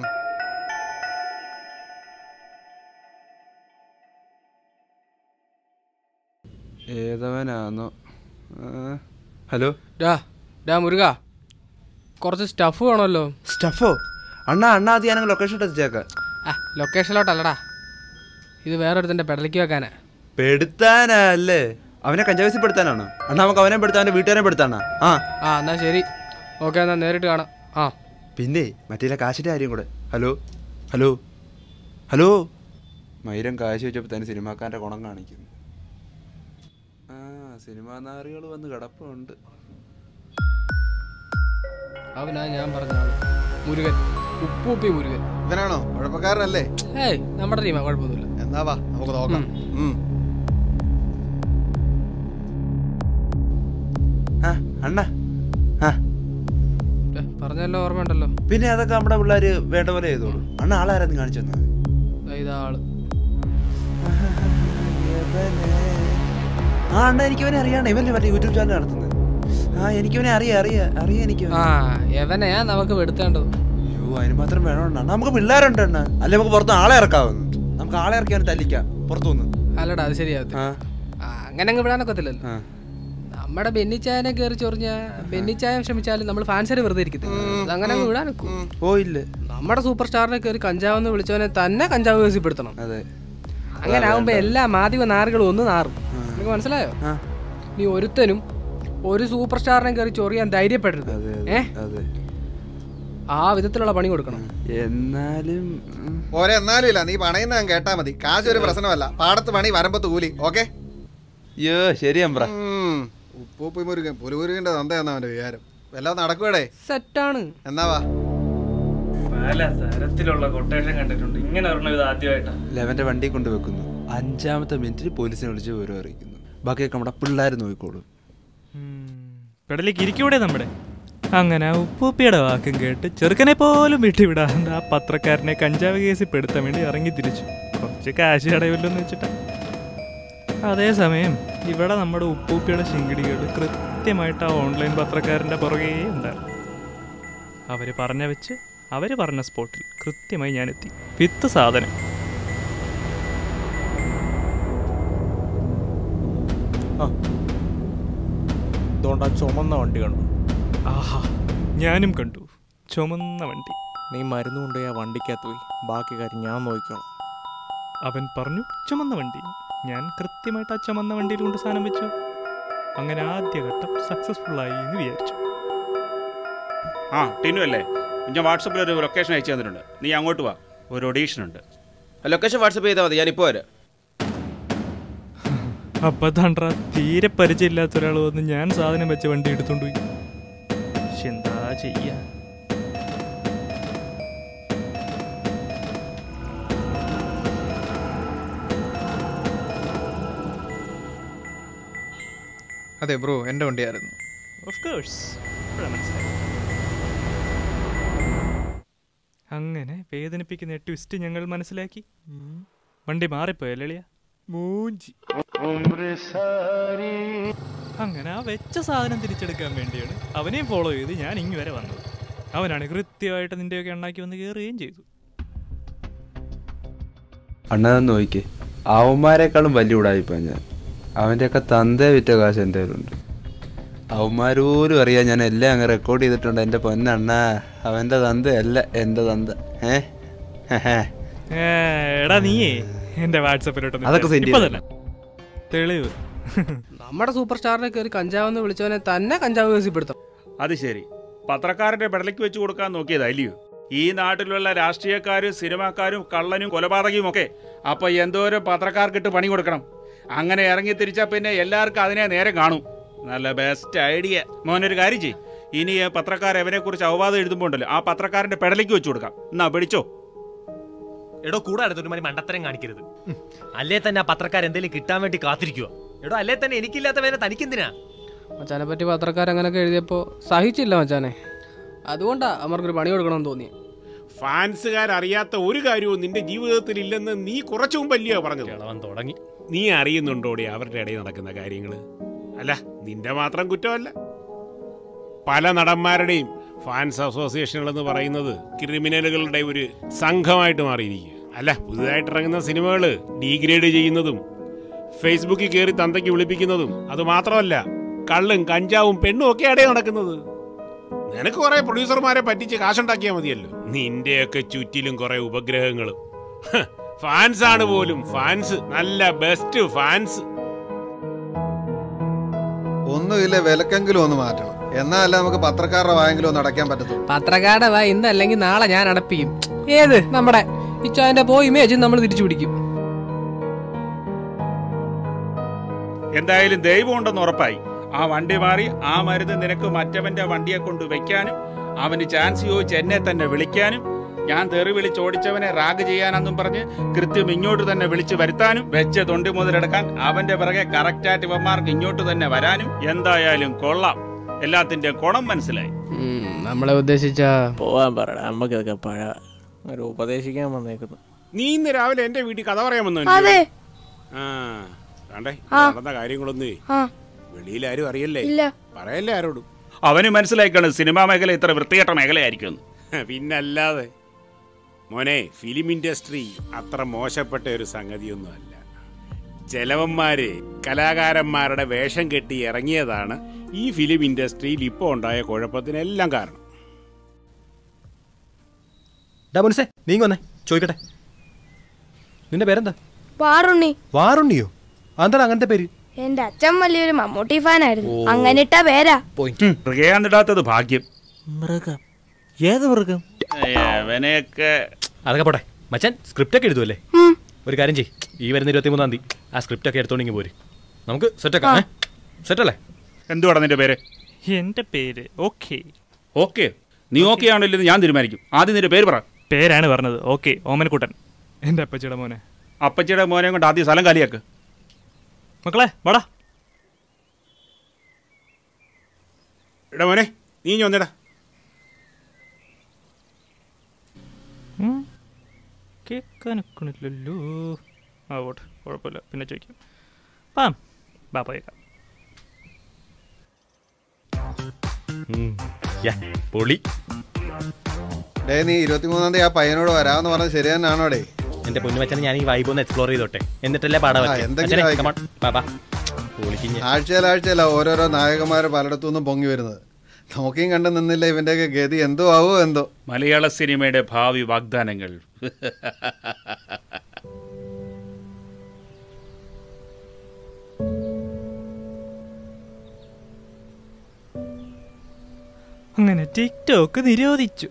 ഏതവനാന്നോ ആ, ഹലോ ഡാ ഡാ മുരുക കുറച്ച് സ്റ്റഫ് വേണമല്ലോ സ്റ്റഫോ അണ്ണാ അണ്ണാ അത് ഞാനങ്ങ് ലൊക്കേഷൻ എത്തിച്ചേക്കാം ആ ലൊക്കേഷനിലോട്ടല്ലടാ ഇത് വേറൊരുത്തൻ്റെ പെടലിക്ക് വെക്കാനാ പെടുത്താനല്ലേ അവനെ കഞ്ചാവസി പെടുത്താനാണോ അണ്ണാ നമുക്ക് അവനെ പെടുത്താൻ അവന്റെ വീട്ടുകാരെ പെടുത്താനാ ആ ആ എന്നാ ശരി ഓക്കെ എന്നാ നേരിട്ട് കാണാം ആ പിന്നെ മറ്റേ കാശിന്റെ കാര്യം കൂടെ ഹലോ ഹലോ ഹലോ മൈരം കാശ് വെച്ചപ്പോൾ തന്നെ സിനിമാക്കാരൻ്റെ ഗുണം കാണിക്കും ആ സിനിമാ നാറികൾ വന്ന് കിടപ്പുണ്ട് അവനാ ഞാൻ പറഞ്ഞ ആള് മുരുകൻ ഉപ്പൂപ്പി മുരുകൻ ഇവനാണോ കുഴപ്പക്കാരനല്ലേ ഏയ് നമ്മുടെ ടീമാ കുഴപ്പമൊന്നുമില്ല എന്നാ വാ നമുക്ക് നോക്കാം ഉം. ആ അണ്ണ ആ ഏ, പറഞ്ഞല്ലോ ഓർമ്മയുണ്ടല്ലോ പിന്നെ അതൊക്കെ നമ്മുടെ പിള്ളേര് വേണ്ട പോലെ ചെയ്തോളൂ അണ്ണ ആളാരാന്ന് കാണിച്ചു തന്നാ മതി. ദാ ഇതാ ആള് ആ അണ്ണ എനിക്ക് അവനെ അറിയാണ് ഇവല്ലേ മറ്റേ യൂട്യൂബ് ചാനൽ നടത്തുന്നത് ആ എനിക്ക് അവനെ അറിയാം അറിയാം അറിയാം എനിക്ക് ആ എവനെയാ നമുക്ക് വെടുത്തേണ്ടത് അയ്യോ അതിന് മാത്രം വേണം അണ്ണാ നമുക്ക് പിള്ളേരുണ്ട് അണ്ണ അല്ലെ നമുക്ക് പുറത്ത് ആളെ ഇറക്കാവുന്നു നമുക്ക് ആളെ ഇറക്കി അവനെ തല്ലിക്കാം പുറത്തുനിന്ന് അല്ലടാ അത് ശരിയാവത്തില്ല ആ, അങ്ങനെ അങ്ങ് വിടാനൊക്കത്തില്ലല്ലോ നമ്മുടെ ബെന്നിച്ചായനെ കയറി ചൊറിഞ്ഞ ബെന്നിച്ചായ ക്ഷമിച്ചാലും നമ്മൾ ഫാൻസരെ വെറുതെ ഇരിക്കത്തില്ല അതങ്ങനെ അങ്ങ് വിടാനൊക്കും ഓ ഇല്ല നമ്മുടെ സൂപ്പർ സ്റ്റാറിനെ കയറി കഞ്ചാവെന്ന് വിളിച്ചവനെ തന്നെ കഞ്ചാവ് കേസിപ്പെടുത്തണം അതെ അങ്ങനെ ആകുമ്പോ എല്ലാ മാധ്യമ നാറുകളും ഒന്ന് നാറും നിനക്ക് മനസ്സിലായോ നീ ഒരുത്തനും ഒരു സൂപ്പർ സ്റ്റാറിനെ കയറി ചൊറിയാൻ ധൈര്യപ്പെടരുത് ഏ അതെ ആ വിധത്തിലുള്ള പണി കൊടുക്കണം എന്നാലും ഓരെ എന്നാലും ഇല്ല നീ പണയുന്ന ഞാൻ കേട്ടാ മതി കാശ് ഒരു പ്രശ്നമല്ല പാടത്ത് പണി വരമ്പത്ത് കൂലി ഓക്കെ അയ്യോ ശരി അമ്പ്ര ഉപ്പൂപ്പി മുരുകൻ പുലുമുരുകന്റെ തന്തയാന്ന് അവന്റെ വിചാരം വല്ലാതെ നടക്കുവേടേ സെറ്റാണ് എന്നാ വാ പല തരത്തിലുള്ള കൊട്ടേഷൻ കണ്ടിട്ടുണ്ട് ഇങ്ങനെ ഒരെണ്ണം ഇത് ആദ്യമായിട്ടാണ് ലെവന്റെ വണ്ടി കൊണ്ട് വെക്കുന്നു അഞ്ചാമത്തെ മിനിറ്റിൽ പോലീസിനെ വിളിച്ച് വിവരം അറിയിക്കുന്നു ബാക്കിയൊക്കെ നമ്മുടെ പിള്ളേർ നോക്കിക്കോളും പെടലേക്ക് ഇരിക്കൂടെ നമ്മുടെ അങ്ങനെ ആ ഉപ്പൂപ്പിയുടെ വാക്കും കേട്ട് ചെറുക്കനെ പോലും വിട്ടുവിടാണ്ട് ആ പത്രക്കാരനെ കഞ്ചാവ് കേസിൽ പെടുത്താൻ വേണ്ടി ഇറങ്ങി തിരിച്ചു കുറച്ച് കാശ് അടയുമല്ലോ എന്ന് വെച്ചിട്ടാ അതേസമയം ഇവിടെ നമ്മുടെ ഉപ്പൂപ്പിയുടെ ശിങ്കിടികൾ കൃത്യമായിട്ട് ആ ഓൺലൈൻ പത്രക്കാരൻ്റെ പുറകെ ഉണ്ടായിരുന്നു അവർ പറഞ്ഞ വെച്ച് അവർ പറഞ്ഞ സ്പോട്ടിൽ കൃത്യമായി ഞാൻ എത്തി വിത്ത് സാധനം അതുകൊണ്ട് ആ ചുമന്ന വണ്ടി കണ്ടു ആഹാ ഞാനും കണ്ടു ചുമന്ന വണ്ടി നീ മരുന്ന് കൊണ്ടുപോയി ആ വണ്ടിക്കകത്ത് പോയി ബാക്കി കാര്യം ഞാൻ നോക്കിക്കോളാം അവൻ പറഞ്ഞു ചുമന്ന വണ്ടി ഞാൻ കൃത്യമായിട്ട് ആ ചുമന്ന വണ്ടിയിൽ കൊണ്ട് സാധനം വെച്ചു അങ്ങനെ ആദ്യ ഘട്ടം സക്സസ്ഫുൾ ആയി എന്ന് വിചാരിച്ചു ആ ടിനു അല്ലേ ഞാൻ വാട്സപ്പിൽ ഒരു ലൊക്കേഷൻ അയച്ചു തന്നിട്ടുണ്ട് നീ അങ്ങോട്ട് വാ ഒരു ഒഡീഷൻ ഉണ്ട് ലൊക്കേഷൻ വാട്സപ്പ് ചെയ്താൽ മതി ഞാനിപ്പോൾ വരാം അപ്പൊ തണ്ട്ര തീരെ പരിചയമില്ലാത്ത ഒരാൾ വന്ന് ഞാൻ സാധനം വെച്ച വണ്ടി എടുത്തോണ്ട് പോയി ശ്ശെ, എന്താ ചെയ്യാ അതെ ബ്രോ എൻ്റെ വണ്ടിയായിരുന്നു ഓഫ് കോഴ്സ് മനസ്സിലായി അങ്ങനെ വേദനിപ്പിക്കുന്ന ട്വിസ്റ്റ് ഞങ്ങൾ മനസ്സിലാക്കി വണ്ടി മാറിപ്പോയ ലളിയ മൂഞ്ചി അങ്ങനെ ആ വെച്ച സാധനം തിരിച്ചെടുക്കാൻ വേണ്ടിയാണ് അവനെയും ഫോളോ ചെയ്ത് ഞാൻ ഇങ്ങ് വരെ വന്നത് അവനാണ് കൃത്യമായിട്ട് നിന്റെയൊക്കെ എണ്ണാക്കി വന്ന് കയറുകയും ചെയ്തു അണ്ണൻ നോക്കിക്കേ അവന്മാരെക്കാളും വലിയ ഉടായിപ്പാ ഞാൻ അവൻ്റെയൊക്കെ തന്തേ വിറ്റ കാശ് എൻ്റെ കയ്യിലുണ്ട് അവന്മാരോരും അറിയാം ഞാൻ എല്ലാം അങ്ങ് റെക്കോർഡ് ചെയ്തിട്ടുണ്ട് എൻ്റെ പൊന്നണ്ണ അവൻ്റെ തന്ത അല്ല എൻ്റെ തന്ത ഏ ഹെ. ഏ, എടാ നീയേ എന്റെ വാട്സപ്പിലോട്ട് അതൊക്കെ send ഇപ്പൊ ചെയ്തു. തന്നെ തെളിവ് നമ്മുടെ സൂപ്പർ സ്റ്റാറിനെ കയറി കഞ്ചാവെന്ന് വിളിച്ചവനെ തന്നെ കഞ്ചാവ് കേസിപ്പെടുത്താം അത് ശരി പത്രക്കാരന്റെ പെടലേക്ക് വെച്ച് കൊടുക്കാൻ നോക്കിയതാ അല്ലയോ ഈ നാട്ടിലുള്ള രാഷ്ട്രീയക്കാരും സിനിമാക്കാരും കള്ളനും കൊലപാതകയും ഒക്കെ അപ്പൊ എന്തോരം പത്രക്കാർക്കിട്ട് പണി കൊടുക്കണം അങ്ങനെ ഇറങ്ങി തിരിച്ചാ പിന്നെ എല്ലാവർക്കും അതിനെ നേരെ കാണും നല്ല ബെസ്റ്റ് ഐഡിയ മോനൊരു കാര്യം ചെയ് ഇനി ഈ പത്രക്കാർ എവനെ കുറിച്ച് അവവാദം എഴുതുമ്പോൾ ഉണ്ടല്ലോ ആ പത്രക്കാരന്റെ പെടലേക്ക് വെച്ച് കൊടുക്കാം എന്നാ പിടിച്ചോ എടോ കൂടെ അടുത്തൊരു മാതിരി മണ്ടത്തരം കാണിക്കരുത് ഉം. അല്ലേ തന്നെ ആ പത്രക്കാർ എന്തെങ്കിലും കിട്ടാൻ വേണ്ടി കാത്തിരിക്കുക എടോ അല്ലേ തന്നെ എനിക്കില്ലാത്ത വേദന തനിക്കെന്തിനാ മച്ചാനെ പറ്റി പത്രക്കാരങ്ങനൊക്കെ എഴുതിയപ്പോൾ സഹിച്ചില്ല മച്ചാനെ അതുകൊണ്ടാ അവർക്കൊരു പണി കൊടുക്കണമെന്ന് തോന്നി ഫാൻസുകാരറിയാത്ത ഒരു കാര്യവും നിന്റെ ജീവിതത്തിൽ ഇല്ലെന്ന് നീ കുറച്ചു മുമ്പല്ലയോ പറഞ്ഞത് തുടങ്ങി നീ അറിയുന്നുണ്ടോടെ അവരുടെ ഇടയിൽ നടക്കുന്ന കാര്യങ്ങൾ അല്ല നിന്റെ മാത്രം കുറ്റമല്ല പല നടന്മാരുടെയും ഫാൻസ് അസോസിയേഷനുകൾ എന്ന് പറയുന്നത് ക്രിമിനലുകളുടെ ഒരു സംഘമായിട്ട് മാറിയിരിക്കുക അല്ല പുതുതായിട്ട് ഇറങ്ങുന്ന സിനിമകൾ ഡീഗ്രേഡ് ചെയ്യുന്നതും ഫേസ്ബുക്കിൽ കയറി തന്തയ്ക്ക് വിളിപ്പിക്കുന്നതും അത് മാത്രമല്ല കള്ളും കഞ്ചാവും പെണ്ണും ഒക്കെ ഇടയിൽ നടക്കുന്നത് നിനക്ക് കുറെ പ്രൊഡ്യൂസർമാരെ പറ്റിച്ച് കാശുണ്ടാക്കിയാൽ മതിയല്ലോ നിന്റെയൊക്കെ ചുറ്റിലും കുറെ ഉപഗ്രഹങ്ങളും ഹ്, ഫാൻസ് ആണ് പോലും ഫാൻസ് നല്ല ബെസ്റ്റ് ഫാൻസ് ഒന്നുമില്ല വിലക്കെങ്കിലും ഒന്ന് മാറ്റണം എന്നാലല്ല നമുക്ക് പത്രക്കാരുടെ വായെങ്കിലും ഒന്ന് അടയ്ക്കാൻ പറ്റത്തുള്ളൂ പത്രക്കാരുടെ വാ ഇന്ന് അല്ലെങ്കിൽ നാളെ ഞാൻ അടപ്പിക്കും ഏത് നമ്മുടെ ഇച്ചാന്റെ പോ ഇമേജ് നമ്മൾ തിരിച്ചു പിടിക്കും എന്തായാലും ദൈവം ഉണ്ടെന്ന് ഉറപ്പായി ആ വണ്ടി മാറി ആ മരുന്ന് നിനക്ക് മറ്റവന്റെ വണ്ടിയെ കൊണ്ട് വെക്കാനും അവന് ചാൻസ് ചോദിച്ച് എന്നെ തന്നെ വിളിക്കാനും ഞാൻ തെറി വിളിച്ച് ഓടിച്ചവനെ റാഗ് ചെയ്യാനെന്നും പറഞ്ഞ് കൃത്യം ഇങ്ങോട്ട് തന്നെ വിളിച്ചു വരുത്താനും വെച്ച തൊണ്ടി മുതലെടുക്കാൻ അവന്റെ പിറകെ കറക്റ്റായിട്ട് ഇവന്മാർക്ക് ഇങ്ങോട്ട് തന്നെ വരാനും എന്തായാലും കൊള്ളാം എല്ലാത്തിന്റെ കുണം മനസ്സിലായി നമ്മളെ ഉദ്ദേശിച്ച പോവാൻ പറയടാ നമുക്കിതൊക്കെ പഴ ഒരു ഉപദേശിക്കാൻ വന്നേക്കുന്നു നീ ഇന്ന് രാവിലെ എന്റെ വീട്ടിൽ കഥ പറയാൻ വന്നു അതെ ആ കണ്ടേ ആ. നടന്ന കാര്യങ്ങളൊന്നേ ആ വെളിയിൽ ആരും അറിയല്ലേ ഇല്ല പറയല്ലേ ആരോടും അവന് മനസ്സിലാക്കണം സിനിമാ മേഖല ഇത്ര വൃത്തികെട്ട മേഖലയായിരിക്കും പിന്നല്ലാതെ മോനെ ഫിലിം ഇൻഡസ്ട്രി അത്ര മോശപ്പെട്ട ഒരു സംഗതിയൊന്നുമല്ല ചെലവന്മാര് കലാകാരന്മാരുടെ വേഷം കെട്ടി ഇറങ്ങിയതാണ് ഈ ഫിലിം ഇൻഡസ്ട്രിയിൽ ഇപ്പോൾ ഉണ്ടായ കുഴപ്പത്തിനെല്ലാം കാരണം ഡാ മുൻസേ നീങ്ങ വന്നേ ചോദിക്കട്ടെ നിന്റെ പേരെന്താ വാറുണ്ണി വാറുണ്ണിയോ അതെന്താണ് അങ്ങനത്തെ പേര് എന്റെ അച്ഛൻ വലിയൊരു മമ്മൂട്ടി ഫാനായിരുന്നു അങ്ങനെ ഇട്ട പേരാ മൃഗയാന്നിടാത്തത് ഭാഗ്യം മൃഗം ഏത് മൃഗം അവനെയൊക്കെ അതൊക്കെ പോട്ടെ മച്ചാൻ സ്ക്രിപ്റ്റ് ഒക്കെ എഴുതുമല്ലേ ഒരു കാര്യം ചെയ്യ് ഈ വരുന്ന ഇരുപത്തി മൂന്നാം തീയതി ആ സ്ക്രിപ്റ്റ് ഒക്കെ എടുത്തോണ്ടെങ്കിൽ പോര് നമുക്ക് സെറ്റാക്കാം ഏ? സെറ്റല്ലേ എന്തുവാടാ നിന്റെ പേര് എന്റെ പേര് ഓക്കെ ഓക്കെ നീ ഓക്കെ ആണല്ലോ ഞാൻ തീരുമാനിക്കും ആദ്യം നിന്റെ പേര് പറ പേരാണ് പറഞ്ഞത് ഓക്കെ ഓമനക്കുട്ടൻ എന്റെ അപ്പച്ചിയുടെ മോനെ അപ്പച്ചിയുടെ മോനെ കൊണ്ട് ആദ്യം സ്ഥലം കാലിയാക്ക് മക്കളെ വാടാ എടാ മോനെ നീ ഇഞ്ഞി വന്നെടാ ഉം. കേൾക്കാനൊക്കണില്ലല്ലോ ആ ഓട്ടെ കുഴപ്പമില്ല പിന്നെ ചോദിക്കാം പാം ബാ പോയേക്കാം പൊളി ഡേ നീ ഇരുപത്തിമൂന്നാം തീയതി ആ പയ്യനോട് വരാമെന്ന് പറഞ്ഞത് ശരി തന്നെയാണോ ഡേ എന്റെ പൊന്നുമച്ചനെ ഞാൻ ഈ വൈബ് ഒന്ന് എക്സ്പ്ലോർ ചെയ്തോട്ടെ എന്നിട്ടല്ലേ പാടാ ആ, എന്തെങ്കിലും ആയിക്കോ. പൊളിക്കിഞ്ഞ് ആഴ്ചയിൽ ആഴ്ചയില ഓരോരോ നായകന്മാർ പലയിടത്തു നിന്നും പൊങ്ങി വരുന്നത് നോക്കിയും കണ്ടു നിന്നില്ല ഇവന്റെയൊക്കെ ഗതി എന്തോ ആവോ എന്തോ മലയാള സിനിമയുടെ ഭാവി വാഗ്ദാനങ്ങൾ അങ്ങനെ ടിക്ടോക്ക് നിരോധിച്ചു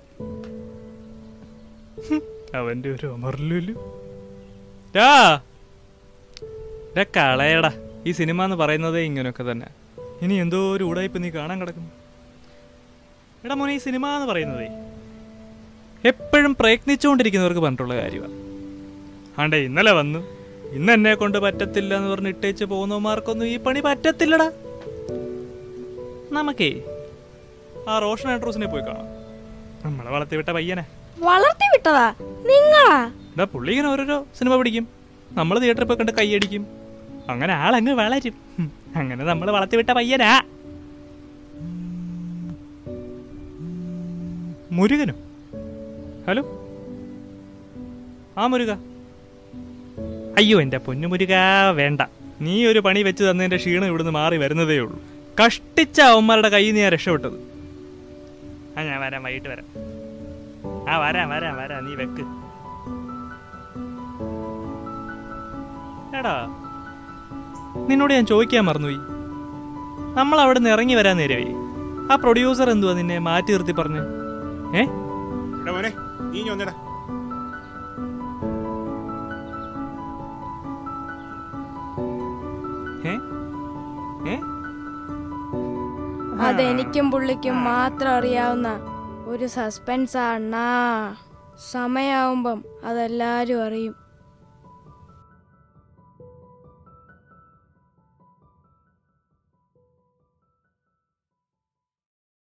ഹും, അവന്റെ ഒരു ഒമർലുലു ഡാ ഡാ കളയടാ ഈ സിനിമ എന്ന് പറയുന്നതേ ഇങ്ങനെയൊക്കെ തന്നെ ഇനി എന്തോ ഒരു ഉടായ്പ നീ കാണാൻ കിടക്കുന്നു എടാ മോനെ ഈ സിനിമ എന്ന് പറയുന്നതേ എപ്പോഴും പ്രയത്നിച്ചുകൊണ്ടിരിക്കുന്നവർക്ക് പറഞ്ഞിട്ടുള്ള കാര്യമാണ് ആണ്ടേ ഇന്നലെ വന്നു ഇന്ന് എന്നെ കൊണ്ട് പറ്റത്തില്ല എന്ന് പറഞ്ഞ് ഇട്ടേച്ച് പോകുന്നവന്മാർക്കൊന്നും ഈ പണി പറ്റത്തില്ലടാ നമുക്കേ ആ റോഷൻ ആൻഡ്രൂസിനെ പോയി കാണാം നമ്മളെ വളർത്തി വിട്ട പയ്യനെ വളർത്തി വിട്ടതാ നിങ്ങളാ എന്താ പുള്ളി ഇങ്ങനെ ഓരോരോ സിനിമ പിടിക്കും നമ്മൾ തിയേറ്ററിൽ പോയി കണ്ട് കൈയടിക്കും അങ്ങനെ ആളങ്ങ് വളരും ഹും, അങ്ങനെ നമ്മൾ വളർത്തി വിട്ട പയ്യനാ മുരുകനോ ഹലോ ആ മുരുക അയ്യോ എൻ്റെ പൊന്നു മുരുക വേണ്ട നീ ഒരു പണി വെച്ച് തന്നതിൻ്റെ ക്ഷീണം ഇവിടുന്ന് മാറി വരുന്നതേ ഉള്ളൂ കഷ്ടിച്ച അവന്മാരുടെ കയ്യിൽ നിന്ന് ഞാൻ രക്ഷപ്പെട്ടത് ആ ഞാൻ വരാം വൈകിട്ട് വരാം ആ വരാം വരാം വരാം നീ വെക്ക് എടാ നിന്നോട് ഞാൻ ചോദിക്കാൻ മറന്നുപോയി നമ്മൾ അവിടെ നിന്ന് ഇറങ്ങി വരാൻ നേരവേ ആ പ്രൊഡ്യൂസർ എന്തുവാ നിന്നെ മാറ്റി നിർത്തി പറഞ്ഞു ഏ എടാ മോനെ നീ ഇഞ്ഞി വന്നെടാ ഏ ഏ അതെനിക്കും പുള്ളിക്കും മാത്രം അറിയാവുന്ന ഒരു സസ്പെൻസ് അണ്ണാ സമയാവുമ്പം അതെല്ലാരും അറിയും